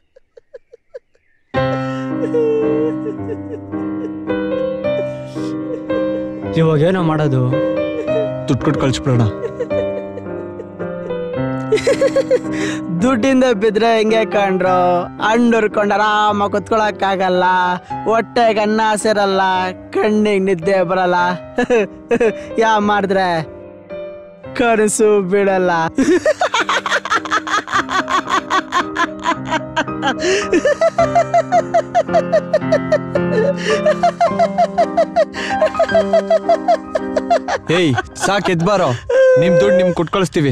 [SPEAKER 6] ಇವಾಗ ಏನೋ ಮಾಡೋದು
[SPEAKER 5] ದುಡ್ಡು ಕೊಟ್ಟು ಕಳ್ಸ್ಬಿಡೋಣ
[SPEAKER 18] ದುಡ್ಡಿಂದ ಬಿದ್ರೆ ಹೆಂಗೆ ಕಂಡ್ರು ಹಣ್ಣು ಹುರ್ಕೊಂಡು ಆರಾಮಾಗಿ ಕುತ್ಕೊಳಕ್ಕಾಗಲ್ಲ ಹೊಟ್ಟೆಗೆ ಅನ್ನ ಸೇರಲ್ಲ ಕಣ್ಣಿಗೆ ನಿದ್ದೆ ಬರಲ್ಲ ಯಾ ಮಾಡಿದ್ರೆ ಕನಸು ಬಿಡಲ್ಲ
[SPEAKER 5] ಏಯ್ ಸಾಕ್ ಎದ್ ಬಾರೋ ನಿಮ್ ದುಡ್ಡು ನಿಮ್ ಕೊಟ್ಟು ಕಳಿಸ್ತೀವಿ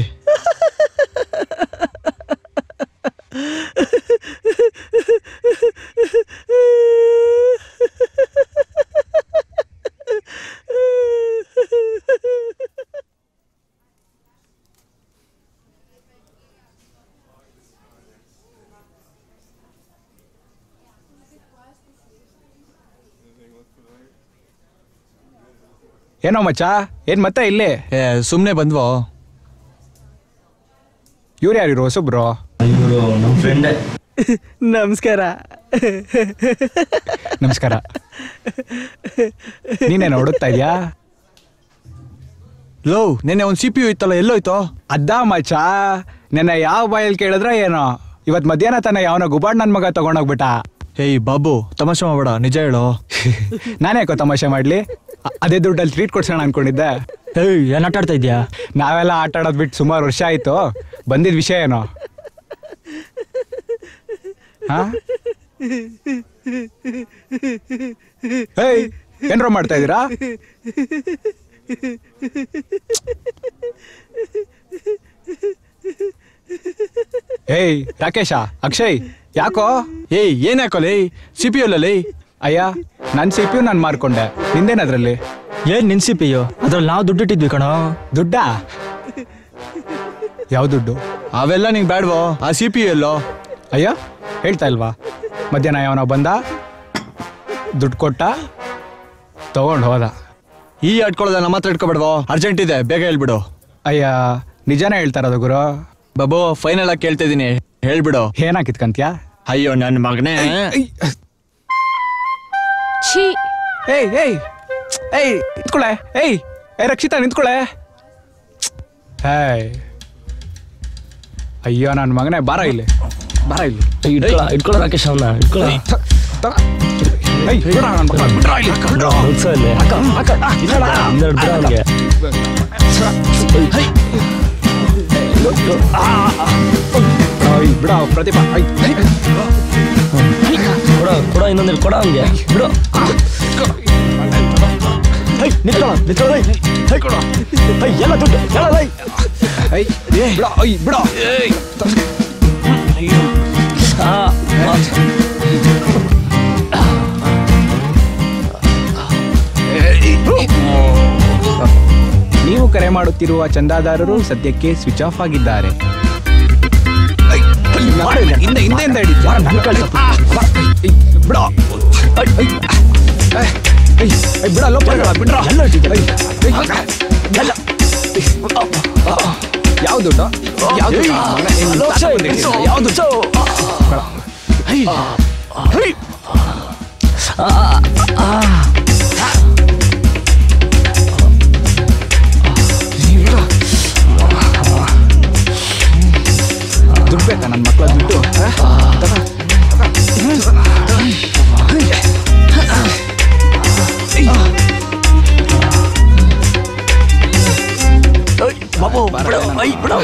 [SPEAKER 9] ಏನೋ ಮಚ್ಚ ಏನ್ ಮತ್ತೆ ಇಲ್ಲಿ
[SPEAKER 5] ಏ ಸುಮ್ನೆ ಬಂದ್ವೋ
[SPEAKER 9] ಇವ್ರು ಯಾರು ಹೊಸಬ್ರು
[SPEAKER 2] ಇವರು ನಮ್ಮ ಫ್ರೆಂಡೇ
[SPEAKER 18] ನಮಸ್ಕಾರ
[SPEAKER 9] ನಮಸ್ಕಾರ ನೀನೇನು ಹುಡುಕ್ತಾ ಇದ್ಯಾ
[SPEAKER 5] ಲೋ ನೆನ್ನೆ ಒಂದ್ ಸಿ ಪಿ ಯು ಇತ್ತಲ್ಲ ಎಲ್ಲೋಯ್ತೋ
[SPEAKER 9] ಅದ್ದ ಮಚ್ಚ ನೆನ್ನೆ ಯಾವ ಬಾಯಲ್ಲಿ ಕೇಳಿದ್ರ ಏನೋ ಇವತ್ ಮಧ್ಯಾಹ್ನ ತಾನೆ ಯಾವನ ಗುಬಾಡ್ ನನ್ ಮಗ ತಗೊಂಡೋಗ್ಬಿಟ್ಟ
[SPEAKER 5] ಏಯ್ ಬಾಬು ತಮಾಷೆ ಮಾಡ್ಬೇಡ ನಿಜ ಹೇಳೋ
[SPEAKER 9] ನಾನ್ಯಾಕೋ ತಮಾಷೆ ಮಾಡ್ಲಿ ಅ- ಅದೇ ದುಡ್ಡಲ್ಲಿ ಟ್ರೀಟ್ ಕೊಡ್ಸೋಣ ಅನ್ಕೊಂಡಿದ್ದೆ
[SPEAKER 6] ಏಯ್ ಏನ್ ಆಟ ಆಡ್ತಾ ಇದ್ಯಾ
[SPEAKER 9] ನಾವೆಲ್ಲ ಆಟ ಆಡೋದ್ ಬಿಟ್ಟು ಸುಮಾರು ವರ್ಷ ಆಯ್ತು ಬಂದಿದ್ ವಿಷಯ ಏನೋ ಹಾ ಏಯ್ ಏನ್ರೋ ಮಾಡ್ತಾ ಇದೀರಾ ಏಯ್ ರಾಕೇಶ ಅಕ್ಷಯ್ ಯಾಕೋ ಏಯ್ ಏನ್ ಯಾಕೋ ಲೇ ಸಿ ಪಿ ಲೇ ಅಯ್ಯ ನನ್ನ ಸಿ ಪಿ ನಾನು ಮಾರ್ಕೊಂಡೆ ನಿಂದೇನ್ ಅದ್ರಲ್ಲಿ
[SPEAKER 6] ಏನ್ ನಿನ್ ಸಿ ಪಿ ಯು ಅದ್ರಲ್ಲಿ ನಾವು ದುಡ್ಡಿಟ್ಟಿದ್ವಿ ಕಣೋ
[SPEAKER 9] ದುಡ್ಡಾ ಯಾವ ದುಡ್ಡು
[SPEAKER 5] ಅವೆಲ್ಲ ನಿಂಗೆ ಬೇಡವೋ ಆ ಸಿ ಪಿ ಎಲ್ಲೋ
[SPEAKER 9] ಅಯ್ಯ ಹೇಳ್ತಾ ಇಲ್ವಾ ಮಧ್ಯಾಹ್ನ ಯಾವನೋ ಬಂದ ದುಡ್ಡು ಕೊಟ್ಟ ತಗೊಂಡು ಹೋದ
[SPEAKER 5] ಈ ಅಡ್ಕೊಳ್ಳೋದ ನಮ್ಮ ಹತ್ರ ಇಟ್ಕೊಬೇಡವೋ ಅರ್ಜೆಂಟ್ ಇದೆ ಬೇಗ ಹೇಳ್ಬಿಡು
[SPEAKER 9] ಅಯ್ಯ ನಿಜಾನೇ ಹೇಳ್ತಾ ಇರೋದು ಗುರು
[SPEAKER 5] ಬಾಬು ಫೈನಲ್ ಆಗಿ ಕೇಳ್ತಾ ಇದೀನಿ ಹೇಳ್ಬಿಡು
[SPEAKER 9] ಏನ ಕಿತ್ಕಂತ್ಯಾ
[SPEAKER 5] ಅಯ್ಯೋ ನನ್ನ ಮಗನೇ
[SPEAKER 16] ಛೀ
[SPEAKER 9] ಏಯ್ ಏಯ್ ಏಯ್ ನಿಂತ್ಕೊಳೆ ಏಯ್ ಏಯ್ ರಕ್ಷಿತಾ ನಿಂತ್ಕೊಳೆ ಏಯ್ ಅಯ್ಯೋ ನನ್ನ ಮಗನೇ ಬಾರ ಇಲ್ಲಿ ಬಾರ ಇಲ್ಲಿ
[SPEAKER 2] ಇಟ್ಕೊಳ ಇಟ್ಕೊಳ ರಾಕೇಶ್ ಅವನ್ನ ಇಟ್ಕೊಳ
[SPEAKER 9] ಏಯ್ ಬಿಡ ನನ್ ಮಗ ಬಿಡ್ರ ಇಲ್ಲಿ ಬಿಡ್ರ.
[SPEAKER 2] ಉತ್ಸವ ಇಲ್ಲಿ ಇನ್ನೆರಡು ಬಿಡ ಅವ್ನಿಗೆ
[SPEAKER 9] ಏಯ್ ಬಿಡ ಪ್ರತಿಭಾ ಏಯ್, ಏಯ್.
[SPEAKER 2] ಕೊಡ ಕೊಡ ಇನ್ನೊಂದು ಕೊಡ ಅವ್ನಿಗೆ ಬಿಡು ಹೈ ನಿಂತ್ಕೊಳ ನಿಂತ್ಕೊಳ ಹೈ ಕೊಡ ಹೈ ಎಲ್ಲ ದುಡ್ಡು ಎಲ್ಲ ಹೈ
[SPEAKER 9] ಏಯ್ ಬಿಡ ಏಯ್ ಬಿಡ ಏಯ್
[SPEAKER 2] ಆ, ಆ.
[SPEAKER 9] ನೀವು ಕರೆ ಮಾಡುತ್ತಿರುವ ಚಂದಾದಾರರು ಸದ್ಯಕ್ಕೆ ಸ್ವಿಚ್ ಆಫ್ ಆಗಿದ್ದಾರೆ ಹಿಂದೆ ಹಿಂದೆಯಿಂದ ಹಿಡಿ ಬಿಡ ಬಿಡ ಲೋಪಗಳ ಬಿಡ್ರ ಯಾವ್ದು ಯಾವ್ದು ಯಾವ್ದು ದುಡ್ಡು ಬೇಕಾ ನನ್ನ ಮಕ್ಕಳ ದುಡ್ಡು
[SPEAKER 2] ಬಾಬು ಬಿಡು ಐ ಬಿಡು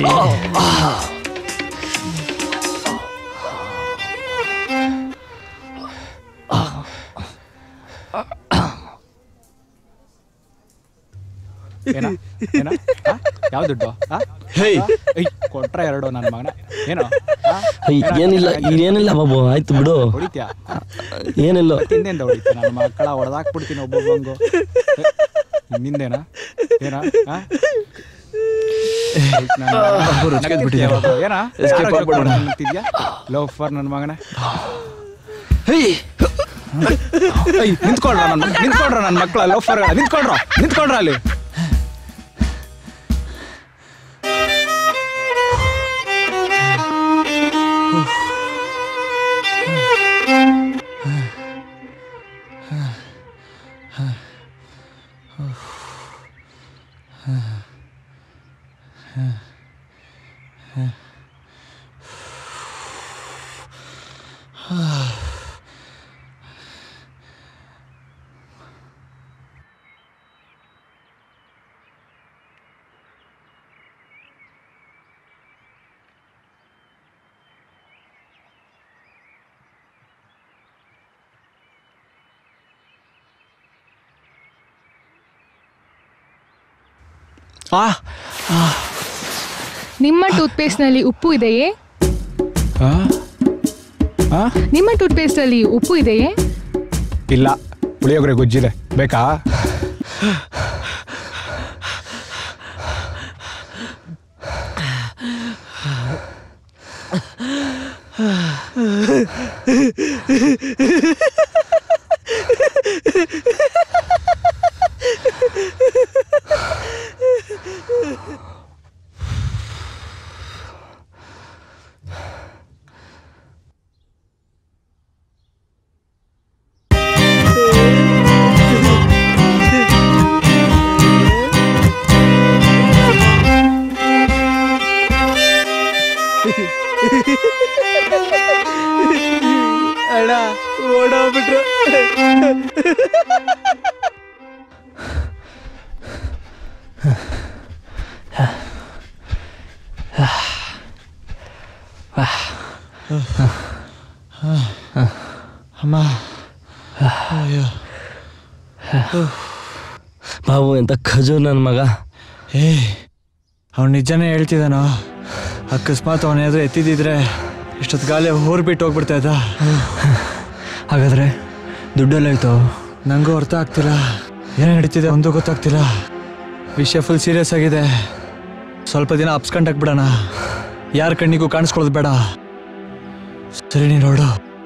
[SPEAKER 9] ಏನ ಏನ ಆ? ಯಾವ ದುಡ್ಡು ಆ?
[SPEAKER 2] ಹೇಯ್.
[SPEAKER 9] ಏಯ್, ಕೊಟ್ರ ಎರಡು ನನ್ನ ಮಗನ ಏನೋ ಆ?
[SPEAKER 2] ಹೈ, ಏನಿಲ್ಲ ಏನಿಲ್ಲ ಬಾಬು ಆಯ್ತು ಬಿಡು
[SPEAKER 9] ಹೊಡಿತ್ಯಾ
[SPEAKER 2] ಏನಿಲ್ಲ
[SPEAKER 9] ಹಿಂದೆಂದ ಹೊಡಿತೀಯ ನನ್ನ ಮಕ್ಕಳ ಹೊಡೆದಾಕ್ಬಿಡ್ತೀನಿ ಒಬ್ಬೊಬ್ಬಂಗು ನಿಂದೇನ ಏನ ಆ? ನನ್ನ ಮಗನ ನಗ್ತಿದ್ಯಾ ಯಾವಾಗ? ಏನ
[SPEAKER 5] Escape ಆಗ್ಬಿಡು.
[SPEAKER 9] ನಿಂತಿದ್ಯಾ ಲೋಫರ್ ನನ್ನ ಮಗನ
[SPEAKER 2] ಹೈ
[SPEAKER 9] ಏಯ್ ನಿಂತ್ಕೊಳ್ರ ನನ್ನ ನಿಂತ್ಕೊಳ್ರ ನನ್ನ ಮಕ್ಕಳ ಲೋಫರ್ ನಿಂತ್ಕೊಳ್ರ ನಿಂತ್ಕೊಳ್ರ ಅಲ್ಲಿ
[SPEAKER 5] ಆ
[SPEAKER 20] ನಿಮ್ಮ ಟೂತ್ಪೇಸ್ಟ್ನಲ್ಲಿ ಉಪ್ಪು ಇದೆಯೇ
[SPEAKER 9] ಆ? ಆ?
[SPEAKER 20] ನಿಮ್ಮ ಟೂತ್ಪೇಸ್ಟಲ್ಲಿ ಉಪ್ಪು ಇದೆಯೇ
[SPEAKER 9] ಇಲ್ಲ ಪುಳಿಯೋಗರೆ ಗೊಜ್ಜಿದೆ ಬೇಕಾ
[SPEAKER 18] ಅಣ್ಣ ಓಡೋಗ್ಬಿಟ್ರು
[SPEAKER 5] ಅಮ್ಮ ಅಯ್ಯೋ
[SPEAKER 2] ಬಾಬು ಎಂತ ಖಜೂರ್ ನನ್ನ ಮಗ
[SPEAKER 5] ಏ ಅವ್ನು ನಿಜನೇ ಹೇಳ್ತಿದ್ದಾನೋ ಅಕಸ್ಮಾತ್ ಅವನೇನಾದ್ರೂ ಎತ್ತಿದಿದ್ರೆ ಇಷ್ಟೊತ್ತು ಗಾಲಿ ಹೋರ್ಬಿಟ್ಟು ಹೋಗ್ಬಿಡ್ತಾ ಇದ್ದ
[SPEAKER 6] ಹಾಗಾದ್ರೆ ದುಡ್ಡೆಲ್ಲ ಆಯ್ತು
[SPEAKER 5] ನಂಗೂ ಅರ್ಥ ಆಗ್ತಿಲ್ಲ ಏನು ನಡೀತಿದೆ ಒಂದು ಗೊತ್ತಾಗ್ತಿಲ್ಲ ವಿಷಯ ಫುಲ್ ಸೀರಿಯಸ್ ಆಗಿದೆ ಸ್ವಲ್ಪ ದಿನ ಅಪ್ಸ್ಕೊಂಡಾಕ್ಬಿಡೋಣ ಯಾರ ಕಣ್ಣಿಗೂ ಕಾಣಿಸ್ಕೊಳ್ಳೋದು ಬೇಡ ಸರಿ ನೀನು ನೋಡು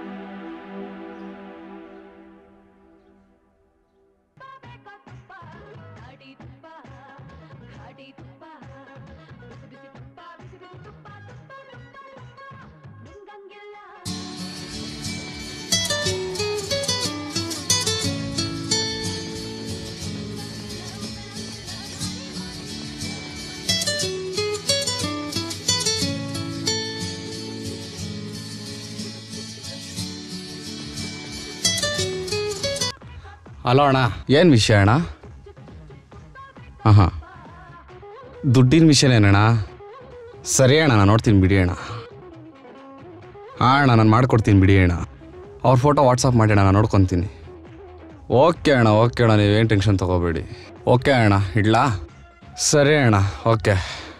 [SPEAKER 21] ಹಲೋ ಅಣ್ಣ ಏನು ವಿಷಯ ಅಣ್ಣ ಹಾಂ ಹಾಂ ದುಡ್ಡಿನ ವಿಷಯನೇನಣ್ಣ ಸರಿ ಅಣ್ಣ ನಾನು ನೋಡ್ತೀನಿ ಬಿಡಿ ಅಣ್ಣ ಹಾಂ ಅಣ್ಣ ನಾನು ಮಾಡ್ಕೊಡ್ತೀನಿ ಬಿಡಿ ಅಣ್ಣ ಅವ್ರ ಫೋಟೋ ವಾಟ್ಸಪ್ ಮಾಡಿ ಅಣ್ಣ ನಾನು ನೋಡ್ಕೊತೀನಿ ಓಕೆ ಅಣ್ಣ ಓಕೆ ಅಣ್ಣ ನೀವೇನು ಟೆನ್ಷನ್ ತೊಗೋಬೇಡಿ ಓಕೆ ಅಣ್ಣ ಇಡ್ಲಾ ಸರಿ ಅಣ್ಣ ಓಕೆ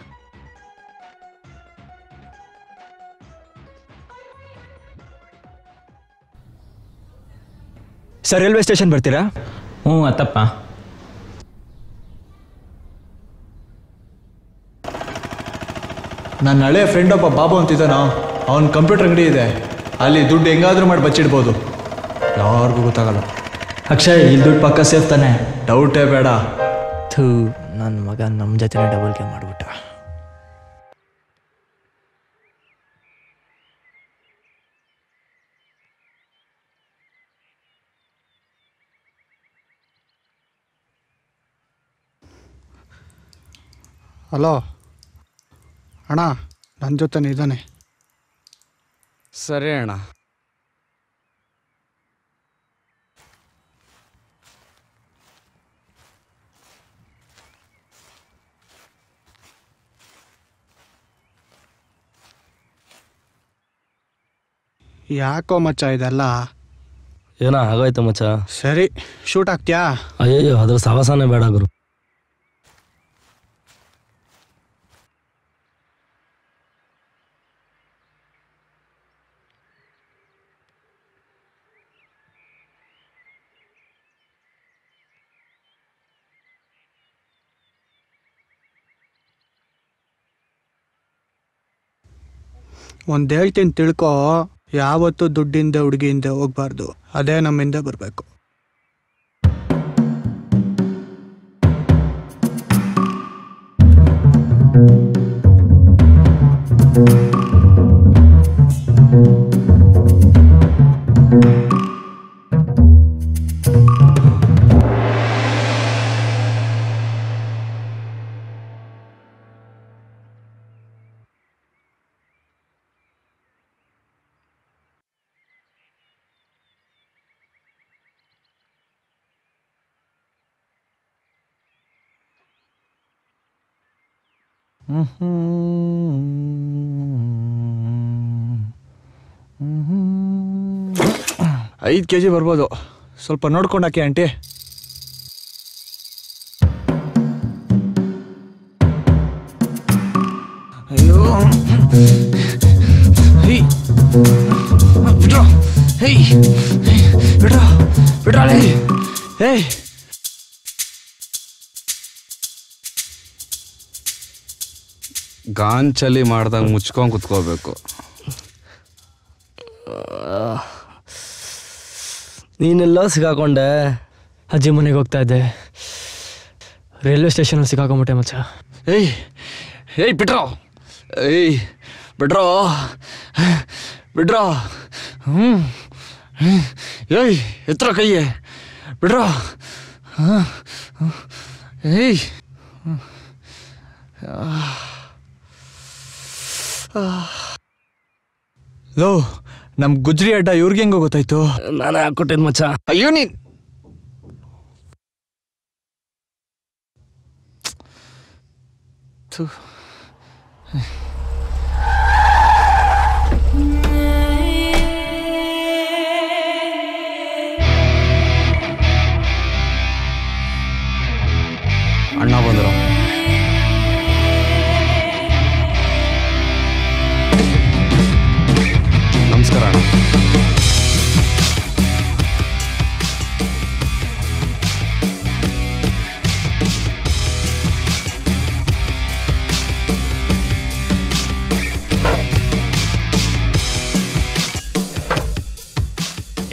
[SPEAKER 6] ಸರ್ ರೈಲ್ವೆ ಸ್ಟೇಷನ್ ಬರ್ತೀರಾ
[SPEAKER 7] ಹ್ಞೂ ಅತ್ತಪ್ಪ
[SPEAKER 5] ನನ್ನ ಹಳೆ ಫ್ರೆಂಡ್ ಒಬ್ಬ ಬಾಬು ಅಂತಿದ್ದಾನೋ ಅವನ ಕಂಪ್ಯೂಟರ್ ಅಂಗಡಿ ಇದೆ ಅಲ್ಲಿ ದುಡ್ಡು ಹೆಂಗಾದ್ರೂ ಮಾಡಿ ಬಚ್ಚಿಡ್ಬೋದು ಯಾರಿಗೂ ಗೊತ್ತಾಗಲ್ಲ
[SPEAKER 6] ಅಕ್ಷಯ್ ಇಲ್ಲಿ ದುಡ್ಡು ಪಕ್ಕ ಸೇಫ್ ತಾನೆ
[SPEAKER 5] ಡೌಟೇ ಬೇಡ
[SPEAKER 6] ಥೂ ನನ್ನ ಮಗ ನಮ್ಮ ಜೊತೆ ಡಬಲ್ ಗೆ ಮಾಡ್ಬಿಟ್ಟ
[SPEAKER 14] ಹಲೋ ಅಣ್ಣ ನನ್ನ ಜೊತೆನೇ ಇದ್ದಾನೆ
[SPEAKER 21] ಸರಿ ಅಣ್ಣ
[SPEAKER 14] ಯಾಕೋ ಮಚ್ಚ ಇದೆಲ್ಲ
[SPEAKER 2] ಏನೋ ಆಗೋಯ್ತು ಮಚ್ಚ
[SPEAKER 14] ಸರಿ ಶೂಟ್ ಆಗ್ತೀಯಾ
[SPEAKER 2] ಅಯ್ಯಯ್ಯೋ ಅದ್ರ ಸಾವಾಸನೇ ಬೇಡ ಗುರು
[SPEAKER 14] ಒಂದು ಹೇಳ್ತೀನಿ ತಿಳ್ಕೊ ಯಾವತ್ತೂ ದುಡ್ಡಿಂದ ಹುಡುಗಿಯಿಂದ ಹೋಗ್ಬಾರ್ದು ಅದೇ ನಮ್ಮಿಂದ ಬರಬೇಕು
[SPEAKER 5] ಐದು ಕೆ ಜಿ ಬರ್ಬೋದು ಸ್ವಲ್ಪ ನೋಡ್ಕೊಂಡು ಹಾಕಿ ಆಂಟಿ ಅಯ್ಯೋ ಹೇ ಬಿಡ್ರೋ ಹೇ ಬಿಡ್ರೋ ಬಿಡ್ರಾಳೆ ಹೇ
[SPEAKER 21] ಗಾಂಚಲಿ ಮಾಡ್ದಂಗೆ ಮುಚ್ಕೊಂಡು ಕುತ್ಕೋಬೇಕು
[SPEAKER 2] ನೀನೆಲ್ಲ ಸಿಗಾಕೊಂಡೆ
[SPEAKER 6] ಅಜ್ಜಿ ಮನೆಗೆ ಹೋಗ್ತಾ ಇದ್ದೆ ರೈಲ್ವೆ ಸ್ಟೇಷನ್ ಸಿಕ್ಕಾಕೊಂಬಿಟ್ಟೆ ಮಚ್ಚ
[SPEAKER 21] ಏಯ್ ಏಯ್ ಬಿಡ್ರೋ ಏಯ್ ಬಿಡ್ರೋ ಬಿಡ್ರೋ ಹ್ಞೂ ಏಯ್ ಎತ್ತರ ಕೈಯೇ ಬಿಡ್ರೋ ಹಾಂ ಏಯ್
[SPEAKER 5] ಲೋ ನಮ್ ಗುಜ್ರಿ ಅಡ್ಡ ಇವ್ರಿಗೆ ಹೆಂಗೋ ಗೊತ್ತಾಯ್ತು
[SPEAKER 2] ನಾನೇ ಹಾಕ್ಕೊಟ್ಟಿದ್ ಮಚ್ಚ
[SPEAKER 21] ಅಯ್ಯೋ ನೀನ್ ಥು.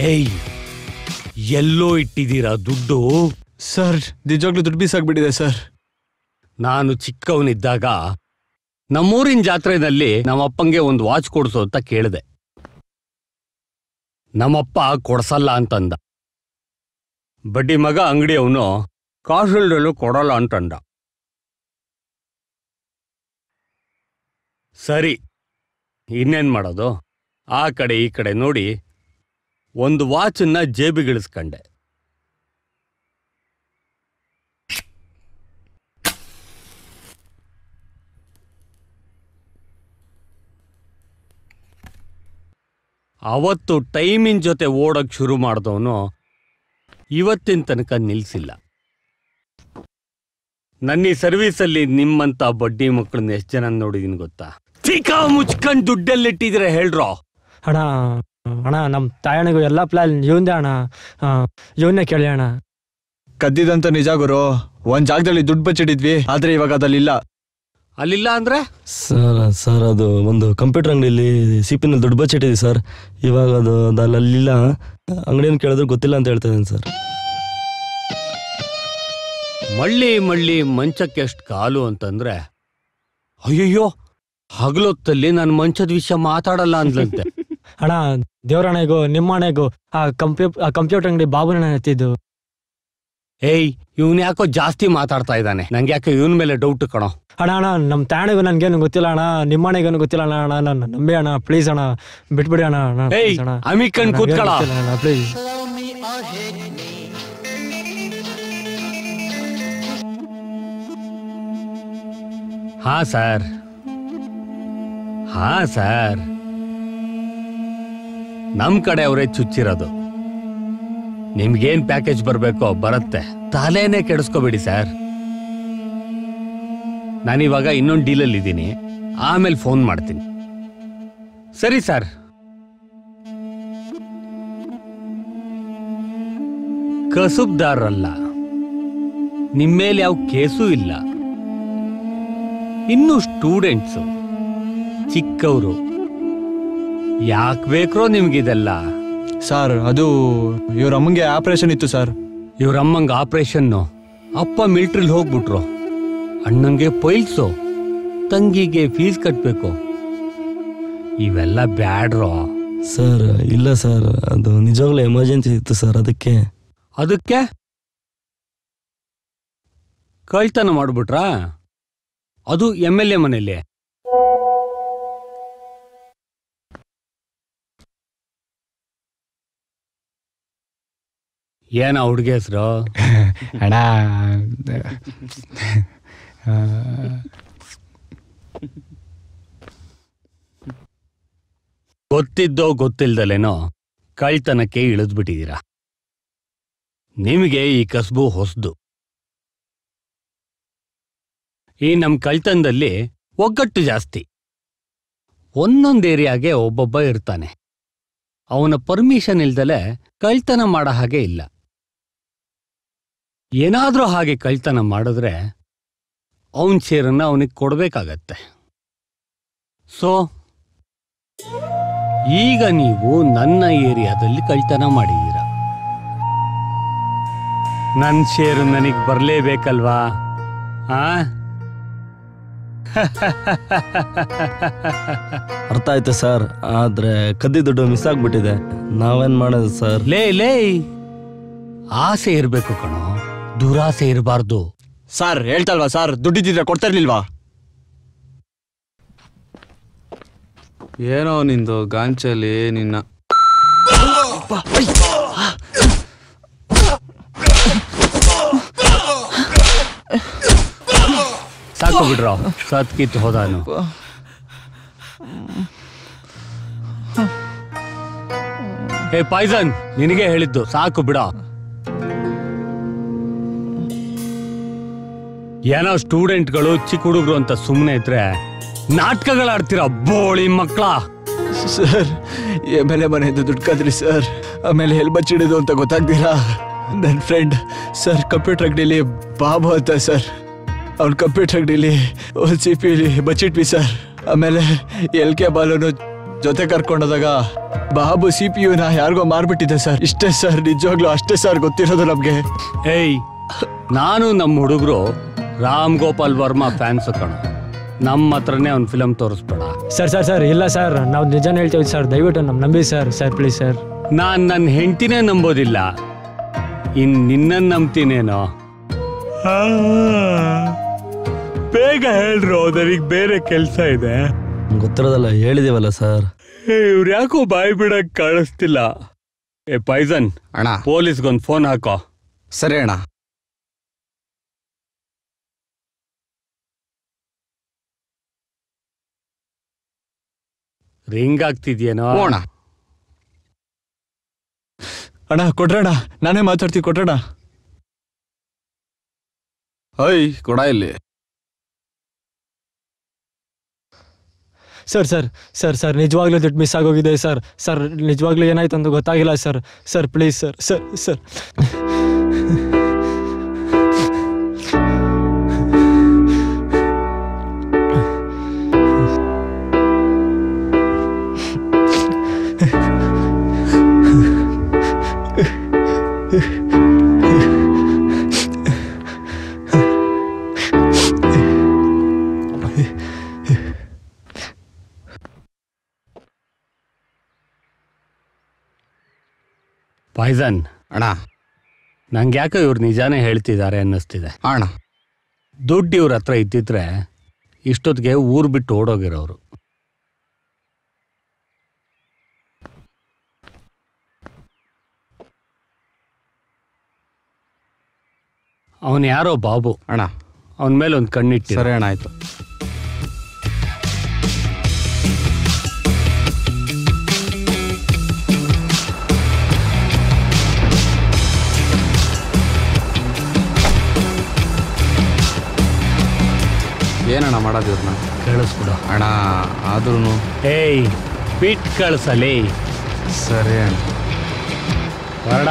[SPEAKER 19] ಏಯ್ ಎಲ್ಲೋ ಇಟ್ಟಿದ್ದೀರಾ ದುಡ್ಡು
[SPEAKER 5] ಸರ್ ನಿಜವಾಗ್ಲೂ ದುಡ್ಡು ಬೀಸಾಕ್ಬಿಟ್ಟಿದೆ ಸರ್
[SPEAKER 19] ನಾನು ಚಿಕ್ಕವನಿದ್ದಾಗ ನಮ್ಮೂರಿನ ಜಾತ್ರೆನಲ್ಲಿ ನಮ್ಮಪ್ಪಂಗೆ ಒಂದು ವಾಚ್ ಕೊಡ್ಸು ಅಂತ ಕೇಳಿದೆ ನಮ್ಮಪ್ಪ ಕೊಡ್ಸಲ್ಲ ಅಂತಂದ ಬಡ್ಡಿ ಮಗ ಅಂಗಡಿಯವನು ಕಾಸುಲ್ಡಲ್ಲೂ ಕೊಡಲ್ಲ ಅಂತಂದ ಸರಿ ಇನ್ನೇನ್ ಮಾಡೋದು ಆ ಕಡೆ ಈ ಕಡೆ ನೋಡಿ ಒಂದು ವಾಚನ್ನ ಜೇಬಿಗಿಳಿಸ್ಕೊಂಡೆ ಅವತ್ತು ಟೈಮಿನ ಜೊತೆ ಓಡಕ್ ಶುರು ಮಾಡಿದವನು ಇವತ್ತಿನ ತನಕ ನಿಲ್ಸಿಲ್ಲ ನನ್ನ ಈ ಸರ್ವೀಸಲ್ಲಿ ನಿಮ್ಮಂತ ಬಡ್ಡಿ ಮಕ್ಕಳನ್ನ ಎಷ್ಟು ಜನ ನೋಡಿದೀನಿ ಗೊತ್ತಾ ಚಿಕ್ಕ ಮುಚ್ಕೊಂಡ್ ದುಡ್ಡಲ್ಲಿಟ್ಟಿದ್ರೆ ಹೇಳ್ರೋ
[SPEAKER 6] ಅಣ್ಣ ಅಣ್ಣ ನಮ್ಮ ತಾಯಣಿಗೂ ಎಲ್ಲ ಪ್ಲಾನ್ ಇವಂದೇ ಅಣ್ಣ ಇವನ್ನೇ ಕೇಳಿ ಅಣ್ಣ
[SPEAKER 5] ಕದ್ದಿದಂತ ನಿಜ ಗುರು ಒಂದ್ ಜಾಗದಲ್ಲಿ ದುಡ್ಡು ಬಚ್ಚಿಡಿದ್ವಿ ಆದ್ರೆ ಇವಾಗ ಅದಲ್ಲಿಲ್ಲ
[SPEAKER 19] ಅಲ್ಲಿಲ್ಲ ಅಂದ್ರೆ
[SPEAKER 2] ಸರ್ ಸರ್ ಅದು ಒಂದು ಕಂಪ್ಯೂಟರ್ ಅಂಗಡಿಯಲ್ಲಿ ಸಿ ಪಿನಲ್ಲಿ ದುಡ್ಡು ಬಚ್ಚಿಟ್ಟಿದೆ ಸರ್ ಇವಾಗ ಅದು ಅದು ಅಲ್ಲಿ ಅಲ್ಲಿಲ್ಲ ಅಂಗಡಿಯನ್ನು ಕೇಳಿದ್ರೆ ಗೊತ್ತಿಲ್ಲ ಅಂತ ಹೇಳ್ತಾ ಇದ್ದೀನಿ ಸರ್
[SPEAKER 19] ಮಳ್ಳಿ ಮಳ್ಳಿ ಮಂಚಕ್ಕೆ ಎಷ್ಟು ಕಾಲು ಅಂತಂದ್ರೆ ಅಯ್ಯಯ್ಯೋ ಹಗಲೊತ್ತಲ್ಲಿ ನಾನು ಮಂಚದ ವಿಷಯ ಮಾತಾಡಲ್ಲ ಅಂದ್ಲಂತೆ
[SPEAKER 6] ಅಣ್ಣ ದೇವರಣ್ಣಗೂ ನಿಮ್ಮಣ್ಣಗೂ ಆ ಕಂಪ್ಯೂ ಆ ಕಂಪ್ಯೂಟರ್ ಅಂಗಡಿ ಬಾಬುನ ಎತ್ತಿದ್ದು
[SPEAKER 19] ಏಯ್ ಇವನ್ ಯಾಕೋ ಜಾಸ್ತಿ ಮಾತಾಡ್ತಾ ಇದ್ದಾನೆ ನಂಗೆ ಯಾಕೆ ಇವನ್ ಮೇಲೆ ಡೌಟ್ ಕಣೋ
[SPEAKER 6] ಅಣ್ಣ ಅಣ್ಣ ನಮ್ಮ ತಾಯಣಿಗೂ ನನ್ಗೇನು ಗೊತ್ತಿಲ್ಲ ಅಣ್ಣ ನಿಮ್ಮಣ್ಣಗೇನು ಗೊತ್ತಿಲ್ಲ ಅಣ್ಣ ಅಣ್ಣ ನನ್ನ ನಂಬಿ ಅಣ್ಣ ಪ್ಲೀಸ್ ಅಣ್ಣ ಬಿಟ್ಬಿಡಿ ಅಣ್ಣ ಅಣ್ಣ
[SPEAKER 19] ಏಯ್,
[SPEAKER 6] please ಅಣ್ಣ
[SPEAKER 19] ಅಮಿಕಂಡ್ ಕೂತ್ಕೊಳ.
[SPEAKER 6] ಪ್ಲೀಸ್
[SPEAKER 19] ಹಾ ಸರ್ ಹಾ ಸರ್ ನಮ್ ಕಡೆ ಅವರೇ ಚುಚ್ಚಿರೋದು ನಿಮ್ಗೇನ್ ಪ್ಯಾಕೇಜ್ ಬರ್ಬೇಕೋ ಬರುತ್ತೆ ತಲೆನೇ ಕೆಡಿಸ್ಕೋಬೇಡಿ ಸರ್ ನಾನಿವಾಗ ಇನ್ನೊಂದು ಡೀಲಲ್ಲಿ ಇದ್ದೀನಿ ಆಮೇಲೆ ಫೋನ್ ಮಾಡ್ತೀನಿ ಸರಿ ಸರ್ ಕಸುಬ್ದಾರಲ್ಲ ನಿಮ್ಮೇಲೆ ಯಾವ ಕೇಸೂ ಇಲ್ಲ ಇನ್ನು ಸ್ಟೂಡೆಂಟ್ಸು ಚಿಕ್ಕವರು ಯಾಕೆ ಬೇಕ್ರೋ ನಿಮ್ಗಿದೆಲ್ಲ
[SPEAKER 5] ಸರ್ ಅದು ಇವ್ರ ಅಮ್ಮಂಗೆ ಆಪರೇಷನ್ ಇತ್ತು ಸರ್
[SPEAKER 19] ಇವ್ರ ಅಮ್ಮಂಗೆ ಆಪರೇಷನ್ನು ಅಪ್ಪ ಮಿಲ್ಟ್ರಿಲ್ ಹೋಗ್ಬಿಟ್ರು ಅಣ್ಣಂಗೆ ಪೈಲ್ಸು ತಂಗಿಗೆ ಫೀಸ್ ಕಟ್ಬೇಕು ಇವೆಲ್ಲ ಬ್ಯಾಡ್ರೋ
[SPEAKER 2] ಸರ್ ಇಲ್ಲ ಸರ್ ಅದು ನಿಜವಾಗ್ಲೂ ಎಮರ್ಜೆನ್ಸಿ ಇತ್ತು ಸರ್ ಅದಕ್ಕೆ
[SPEAKER 19] ಅದಕ್ಕೆ ಕಳ್ತನ ಮಾಡ್ಬಿಟ್ರಾ ಅದು ಎಮ್ ಎಲ್ ಎ ಮನೇಲಿ ಏನ ಹುಡುಗಿ ಹೆಸರು
[SPEAKER 9] ಅಣ್ಣ ಆ,
[SPEAKER 19] ಗೊತ್ತಿದ್ದೋ ಗೊತ್ತಿಲ್ದಲೇನೋ ಕಳ್ತನಕ್ಕೆ ಇಳಿದ್ಬಿಟ್ಟಿದ್ದೀರಾ ನಿಮಗೆ ಈ ಕಸಬು ಹೊಸದು ಈ ನಮ್ ಕಳ್ತನದಲ್ಲಿ ಒಗ್ಗಟ್ಟು ಜಾಸ್ತಿ ಒಂದೊಂದು ಏರಿಯಾಗೆ ಒಬ್ಬೊಬ್ಬ ಇರ್ತಾನೆ ಅವನ ಪರ್ಮಿಷನ್ ಇಲ್ದಲೆ ಕಳ್ತನ ಮಾಡೋ ಹಾಗೆ ಇಲ್ಲ ಏನಾದ್ರೂ ಹಾಗೆ ಕಳ್ತನ ಮಾಡಿದ್ರೆ ಅವನ ಶೇರನ್ನ ಅವನಿಗೆ ಕೊಡ್ಬೇಕಾಗತ್ತೆ ಸೊ ಈಗ ನೀವು ನನ್ನ ಏರಿಯಾದಲ್ಲಿ ಕಳ್ತನ ಮಾಡಿದ್ದೀರ ನನ್ನ ಶೇರು ನನಗೆ ಬರಲೇಬೇಕಲ್ವಾ ಆ
[SPEAKER 2] ಅರ್ಥ ಆಯ್ತು ಸರ್ ಆದ್ರೆ ಕದ್ದಿ ದುಡ್ಡು ಮಿಸ್ ಆಗ್ಬಿಟ್ಟಿದೆ ನಾವೇನ್ ಮಾಡೋದು ಸರ್
[SPEAKER 19] ಲೇ ಲೇ ಆಸೆ ಇರ್ಬೇಕು ಕಣೋ ದುರಾಸೆ ಇರಬಾರ್ದು
[SPEAKER 5] ಸರ್ ಹೇಳ್ತಲ್ವಾ ಸರ್ ದುಡ್ಡಿದ್ರೆ ಕೊಡ್ತಾ ಇರ್ಲಿಲ್ವಾ
[SPEAKER 21] ಏನೋ ನಿಂದು ಗಾಂಚಲಿ ನಿನ್ನ
[SPEAKER 19] ಸಾಕು ಬಿಡ್ರೋ ಸತ್ ಕಿತ್ತು ಹೋದಾನು ಏ ಪಾಯ್ಸನ್ ನಿನಗೆ ಹೇಳಿದ್ದು ಸಾಕು ಬಿಡ ಏನೋ ಸ್ಟೂಡೆಂಟ್ಗಳು ಚಿಕ್ಕ ಹುಡುಗರು ಅಂತ ಸುಮ್ಮನೆ ಇದ್ರೆ ನಾಟಕಗಳಾಡ್ತೀರ ಬೋಳಿ ಮಕ್ಕಳ
[SPEAKER 5] ಸರ್ ಎಮ್ಮೆಲೆ ಮನೆಯಿಂದ ದುಡ್ಡು ಕದ್ರಿ ಸರ್ ಆಮೇಲೆ ಎಲ್ಲಿ ಬಚ್ಚಿಡಿದು ಅಂತ ಗೊತ್ತಾಗ್ದಿರಾ ನನ್ನ ಫ್ರೆಂಡ್ ಸರ್ ಕಂಪ್ಯೂಟರ್ ಅಂಗಡಿಲಿ ಬಾಬು ಅಂತ ಸರ್ ಅವ್ನ ಕಂಪ್ಯೂಟರ್ ಅಂಗಡಿಲಿ ಒಂದು ಸಿ ಪಿಲಿ ಬಚ್ಚಿಟ್ವಿ ಸರ್ ಆಮೇಲೆ ಎಲ್ ಕೆ ಬಾಲುನು ಜೊತೆ ಕರ್ಕೊಂಡೋದಾಗ ಬಾಬು ಸಿ ಪಿ ಯುನ ಯಾರಿಗೋ ಮಾರ್ಬಿಟ್ಟಿದೆ ಸರ್ ಇಷ್ಟೇ ಸರ್ ನಿಜವಾಗ್ಲೂ ಅಷ್ಟೇ ಸರ್ ಗೊತ್ತಿರೋದು ನಮ್ಗೆ
[SPEAKER 19] ಏಯ್ ನಾನು ನಮ್ಮ ಹುಡುಗರು ರಾಮ್ ಗೋಪಾಲ್ ವರ್ಮಾ ಫ್ಯಾನ್ಸ್ ಕಣ ನಮ್ಮ ಹತ್ರನೇ ಅವ್ನ ಫಿಲಮ್ ತೋರಿಸ್ಬೇಡ
[SPEAKER 6] ಸರ್ ಸರ್ ಸರ್ ಇಲ್ಲ ಸರ್ ನಾವು ನಿಜಾನ ಹೇಳ್ತೀವಿ ಸರ್ ದಯವಿಟ್ಟು ನಮ್ ನಂಬಿ ಸರ್ ಸರ್ ಪ್ಲೀಸ್ ಸರ್
[SPEAKER 19] ನಾನು ನನ್ನ ಹೆಂಡತಿನೇ ನಂಬೋದಿಲ್ಲ ಇನ್ ನಿನ್ನನ್ನು ನಂಬ್ತೀನೇನೋ ಬೇಗ ಹೇಳ್ರು ನನಗೆ ಬೇರೆ ಕೆಲಸ ಇದೆ
[SPEAKER 2] ಗೊತ್ತಿರೋದಲ್ಲ ಹೇಳಿದೀವಲ್ಲ ಸರ್
[SPEAKER 19] ಇವ್ರು ಯಾಕೋ ಬಾಯಿ ಬಿಡಕ್ ಕಾಣಿಸ್ತಿಲ್ಲ ಏ ಪೈಸನ್
[SPEAKER 21] ಅಣ್ಣ
[SPEAKER 19] ಪೊಲೀಸ್ಗೊಂದು ಫೋನ್ ಹಾಕೋ
[SPEAKER 21] ಸರಿ ಅಣ್ಣ
[SPEAKER 19] ರಿಂಗ್ ಆಗ್ತಿದ್ಯೇನೋ
[SPEAKER 21] ಹ್ಞೂ ಅಣ್ಣ
[SPEAKER 5] ಅಣ್ಣ ಕೊಡ್ರಣ್ಣ ನಾನೇ ಮಾತಾಡ್ತೀವಿ ಕೊಡ್ರಣ್ಣ
[SPEAKER 21] ಓಯ್ ಕೊಡ ಇಲ್ಲಿ
[SPEAKER 6] ಸರ್ ಸರ್ ಸರ್ ಸರ್ ನಿಜವಾಗ್ಲೂ ದುಡ್ಡು ಮಿಸ್ ಆಗೋಗಿದೆ ಸರ್ ಸರ್ ನಿಜವಾಗ್ಲೂ ಏನಾಯ್ತು ಅಂತ ಗೊತ್ತಾಗಿಲ್ಲ sir sir please sir sir sir
[SPEAKER 19] poison
[SPEAKER 21] ಅಣ್ಣ
[SPEAKER 19] ನಂಗೆ ಯಾಕೋ ಇವ್ರು ನಿಜಾನೇ ಹೇಳ್ತಿದ್ದಾರೆ ಅನ್ನಿಸ್ತಿದೆ
[SPEAKER 21] ಅಣ್ಣ
[SPEAKER 19] ದುಡ್ಡು ಇವ್ರ ಹತ್ರ ಇದ್ದಿದ್ರೆ ಇಷ್ಟೊತ್ತಿಗೆ ಊರು ಬಿಟ್ಟು ಓಡೋಗಿರೋರು ಅವನು ಯಾರೋ ಬಾಬು
[SPEAKER 21] ಅಣ್ಣ
[SPEAKER 19] ಅವನ ಮೇಲೆ ಒಂದು ಕಣ್ಣಿಟ್ಟು
[SPEAKER 21] ಸರಿ ಅಣ್ಣ ಆಯ್ತು ಏನಣ್ಣ ಮಾಡೋದು ಇವ್ರನ್ನ
[SPEAKER 19] ಕೇಳಿಸ್ಬಿಡು
[SPEAKER 21] ಅಣ್ಣ ಆದ್ರೂ
[SPEAKER 19] ಏಯ್ ಬಿಟ್ ಕಳ್ಸಲಿ
[SPEAKER 21] ಸರಿ ಅಣ್ಣ
[SPEAKER 19] ಹೊರಡ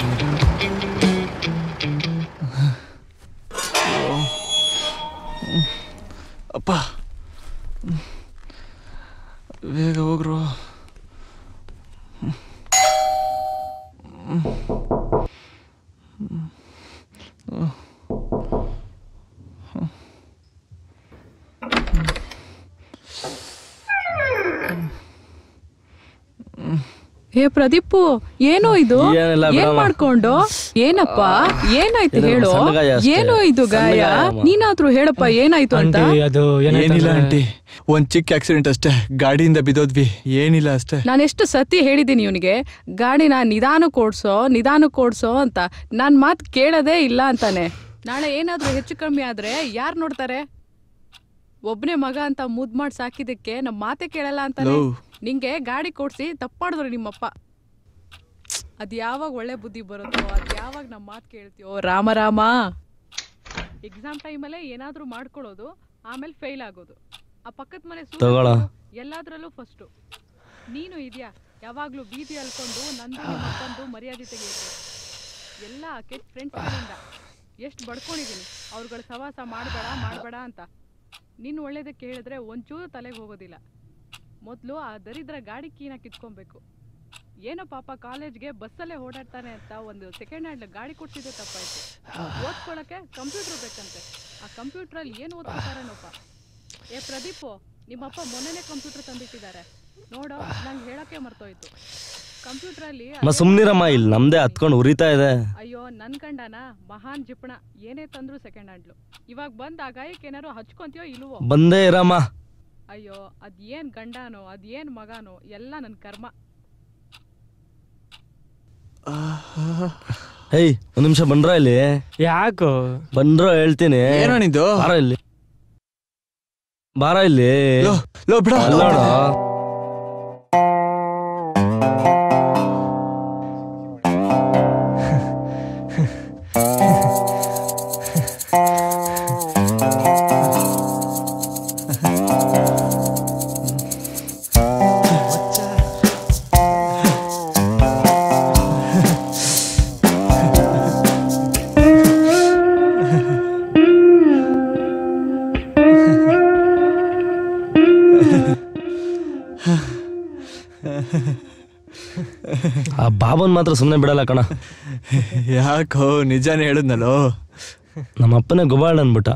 [SPEAKER 5] ಅಪ್ಪ ಬೇಗ ಹೋಗ್ರು
[SPEAKER 4] ಹೇ ಪ್ರದೀಪು ಏನೋ ಇದು
[SPEAKER 2] ಏನಿಲ್ಲ
[SPEAKER 4] ಏನ್
[SPEAKER 2] ಬಿಡಮ್ಮ.
[SPEAKER 4] ಮಾಡ್ಕೊಂಡು ಏನಪ್ಪ ಏನಾಯ್ತು
[SPEAKER 2] ಏನೋ
[SPEAKER 4] ಹೇಳು
[SPEAKER 2] ಸಣ್ಣ ಗಾಯ ಅಷ್ಟೇ.
[SPEAKER 4] ಏನೋ ಇದು
[SPEAKER 2] ಸಣ್ಣ
[SPEAKER 4] ಗಾಯ
[SPEAKER 2] ಗಾಯ ಅಮ್ಮ.
[SPEAKER 4] ನೀನಾದ್ರೂ ಹೇಳಪ್ಪ ಏನಾಯ್ತು ಅಂತ
[SPEAKER 6] ಆಂಟಿ ಅದು ಏನಾಯ್ತು
[SPEAKER 5] ಏನಿಲ್ಲ
[SPEAKER 6] ಅಂದ್ರೆ-
[SPEAKER 5] ಆಂಟಿ ಒಂದ್ ಚಿಕ್ಕ ಆಕ್ಸಿಡೆಂಟ್ ಅಷ್ಟೇ ಗಾಡಿಯಿಂದ ಬಿದ್ದೋದ್ವಿ ಏನಿಲ್ಲ ಅಷ್ಟೇ
[SPEAKER 4] ನಾನೆಷ್ಟು ಸತಿ ಹೇಳಿದ್ದೀನಿ ಇವನಿಗೆ ಗಾಡಿನ ನಿಧಾನಕ್ಕೆ ಓಡ್ಸೋ ನಿಧಾನಕ್ಕೆ ಓಡ್ಸೋ ಅಂತ ನಾನ್ ಮಾತ್ ಕೇಳೋದೇ ಇಲ್ಲ ಅಂತಾನೆ ನಾಳೆ ಏನಾದ್ರೂ ಹೆಚ್ಚು ಕಮ್ಮಿ ಆದ್ರೆ ಯಾರ್ ನೋಡ್ತಾರೆ ಒಬ್ನೇ ಮಗ ಅಂತ ಮುದ್ ಮಾಡಿ ಸಾಕಿದಕ್ಕೆ ನಮ್ ಮಾತೆ ಕೇಳಲ್ಲ ಅಂತಾನೆ
[SPEAKER 5] ಲೋ.
[SPEAKER 4] ನಿಂಗೆ ಗಾಡಿ ಕೊಡ್ಸಿ ತಪ್ಪಾಡಿದ್ರು ನಿಮ್ಮಪ್ಪ ಅದ್ ಯಾವಾಗ ಒಳ್ಳೆ ಬುದ್ಧಿ ಬರುತ್ತೋ ಅದ್ ಯಾವಾಗ ನಮ್ ಮಾತ್ ಕೇಳ್ತೀಯೋ ರಾಮ ರಾಮ ಎಕ್ಸಾಮ್ ಟೈಮಲ್ಲೇ ಏನಾದ್ರೂ ಮಾಡ್ಕೊಳ್ಳೋದು ಆಮೇಲೆ ಫೇಲ್ ಆಗೋದು ಆ ಪಕ್ಕದ ಮನೆ ಸೂರ್ಯ
[SPEAKER 2] ತಗೊಳ.
[SPEAKER 4] ಎಲ್ಲಾದ್ರಲ್ಲೂ ಫಸ್ಟು ನೀನು ಇದ್ಯಾ ಯಾವಾಗ್ಲೂ ಬೀದಿ ಅಲ್ಕೊಂಡು ನಂದು ನಿಮ್ಮಪ್ಪಂದು ಮರ್ಯಾದೆ ತೆಗೆಯುತ್ತೆ ಎಲ್ಲ ಕೆಟ್ಟ ಫ್ರೆಂಡ್ಸ್ಗಳಿಂದ ಎಷ್ಟು ಬಡ್ಕೊಂಡಿದ್ದೀನಿ ಅವ್ರುಗಳ ಸವಾಸ ಮಾಡಬೇಡ ಮಾಡಬೇಡ ಅಂತ ನೀನು ಒಳ್ಳೇದಕ್ಕೆ ಹೇಳಿದ್ರೆ ಒಂಚೂರು ತಲೆಗೆ ಹೋಗೋದಿಲ್ಲ ಮೊದಲು ಆ ದರಿದ್ರ ಗಾಡಿ ಕೀನ ಕಿತ್ಕೊಬೇಕು ಏನೋ ಪಾಪ ಕಾಲೇಜ್ಗೆ ಬಸ್ಸಲ್ಲೇ ಓಡಾಡ್ತಾನೆ ಅಂತ ಒಂದು ಸೆಕೆಂಡ್ ಹ್ಯಾಂಡ್ ಗಾಡಿ ಕೊಡ್ಸಿದ್ರೆ ತಪ್ಪಾಯ್ತು ಓದ್ಕೊಳಕ್ಕೆ ಕಂಪ್ಯೂಟರ್ ಬೇಕಂತೆ ಆ ಕಂಪ್ಯೂಟ್ರಲ್ಲಿ ಏನು ಓದ್ಕೊತಾರೇನೋಪ್ಪ ಏ ಪ್ರದೀಪು ನಿಮ್ಮಪ್ಪ ಮೊನ್ನೆನೇ ಕಂಪ್ಯೂಟರ್ ತಂದಿಟ್ಟಿದ್ದಾರೆ ನೋಡೋ ನಂಗೆ ಹೇಳಕ್ಕೆ ಮರ್ತೋಯ್ತು ಕಂಪ್ಯೂಟ್ರಲ್ಲಿ
[SPEAKER 2] ಮ ಸುಮ್ನಿರಮ್ಮ ಇಲ್ಲಿ ನಮ್ದೇ ಹತ್ಕೊಂಡು ಉರಿತಾ ಇದೆ
[SPEAKER 4] ಅಯ್ಯೋ ನನ್ ಗಂಡನ ಮಹಾನ್ ಜಿಪಣ ಏನೇ ತಂದ್ರು ಸೆಕೆಂಡ್ ಹ್ಯಾಂಡ್ಲು ಇವಾಗ ಬಂದ್ ಆ ಗಾಯಕ್ಕೆ ಏನಾರು ಹಚ್ಕೊಂತೀಯೋ ಇಲ್ವೋ
[SPEAKER 2] ಬಂದೇ ಇರಮ್ಮ
[SPEAKER 4] ಅಯ್ಯೋ ಅದ್ ಏನ್ ಗಂಡನೋ ಅದ್ ಏನ್ ಮಗನೋ ಎಲ್ಲ ನನ್ ಕರ್ಮ
[SPEAKER 2] ಹೇಯ್ ಒಂದ್ ನಿಮಿಷ ಬಂದ್ರ ಇಲ್ಲಿ
[SPEAKER 6] ಯಾಕೋ
[SPEAKER 2] ಬಂದ್ರೋ ಹೇಳ್ತೀನಿ
[SPEAKER 5] ಏನಣ್ಣಿದು?
[SPEAKER 2] ಬಾರ ಇಲ್ಲಿ ಬಾರ ಇಲ್ಲಿ
[SPEAKER 5] ಲೋ, ಲೋ, ಬಿಡ.
[SPEAKER 2] ಅಲ್ಲೋಡ. ಬಾಬನ್ ಮಾತ್ರ ಸುಮ್ಮನೆ ಬಿಡಲ್ಲ ಕಣ
[SPEAKER 5] ಯಾಕೋ ನಿಜಾನೇ ಹೇಳಿದ್ನಲ್ಲೋ
[SPEAKER 2] ನಮ್ಮ ಅಪ್ಪನೇ ಗೊಬಾಳ್ ಅಂದ್ಬಿಟ್ಟ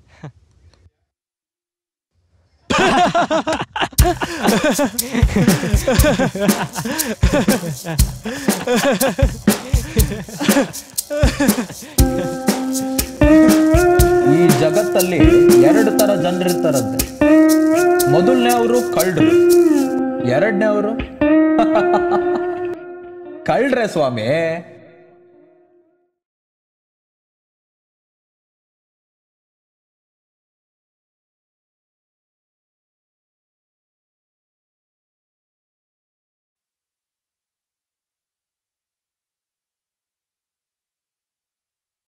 [SPEAKER 1] ಈ ಜಗತ್ತಲ್ಲಿ ಎರಡು ತರ ಜನರಿರ್ತಾರಂತೆ ಮೊದಲನೇ ಅವರು ಕಳ್ಳರು ಎರಡನೇ ಅವರು ಕಳ್ರೆ ಸ್ವಾಮಿ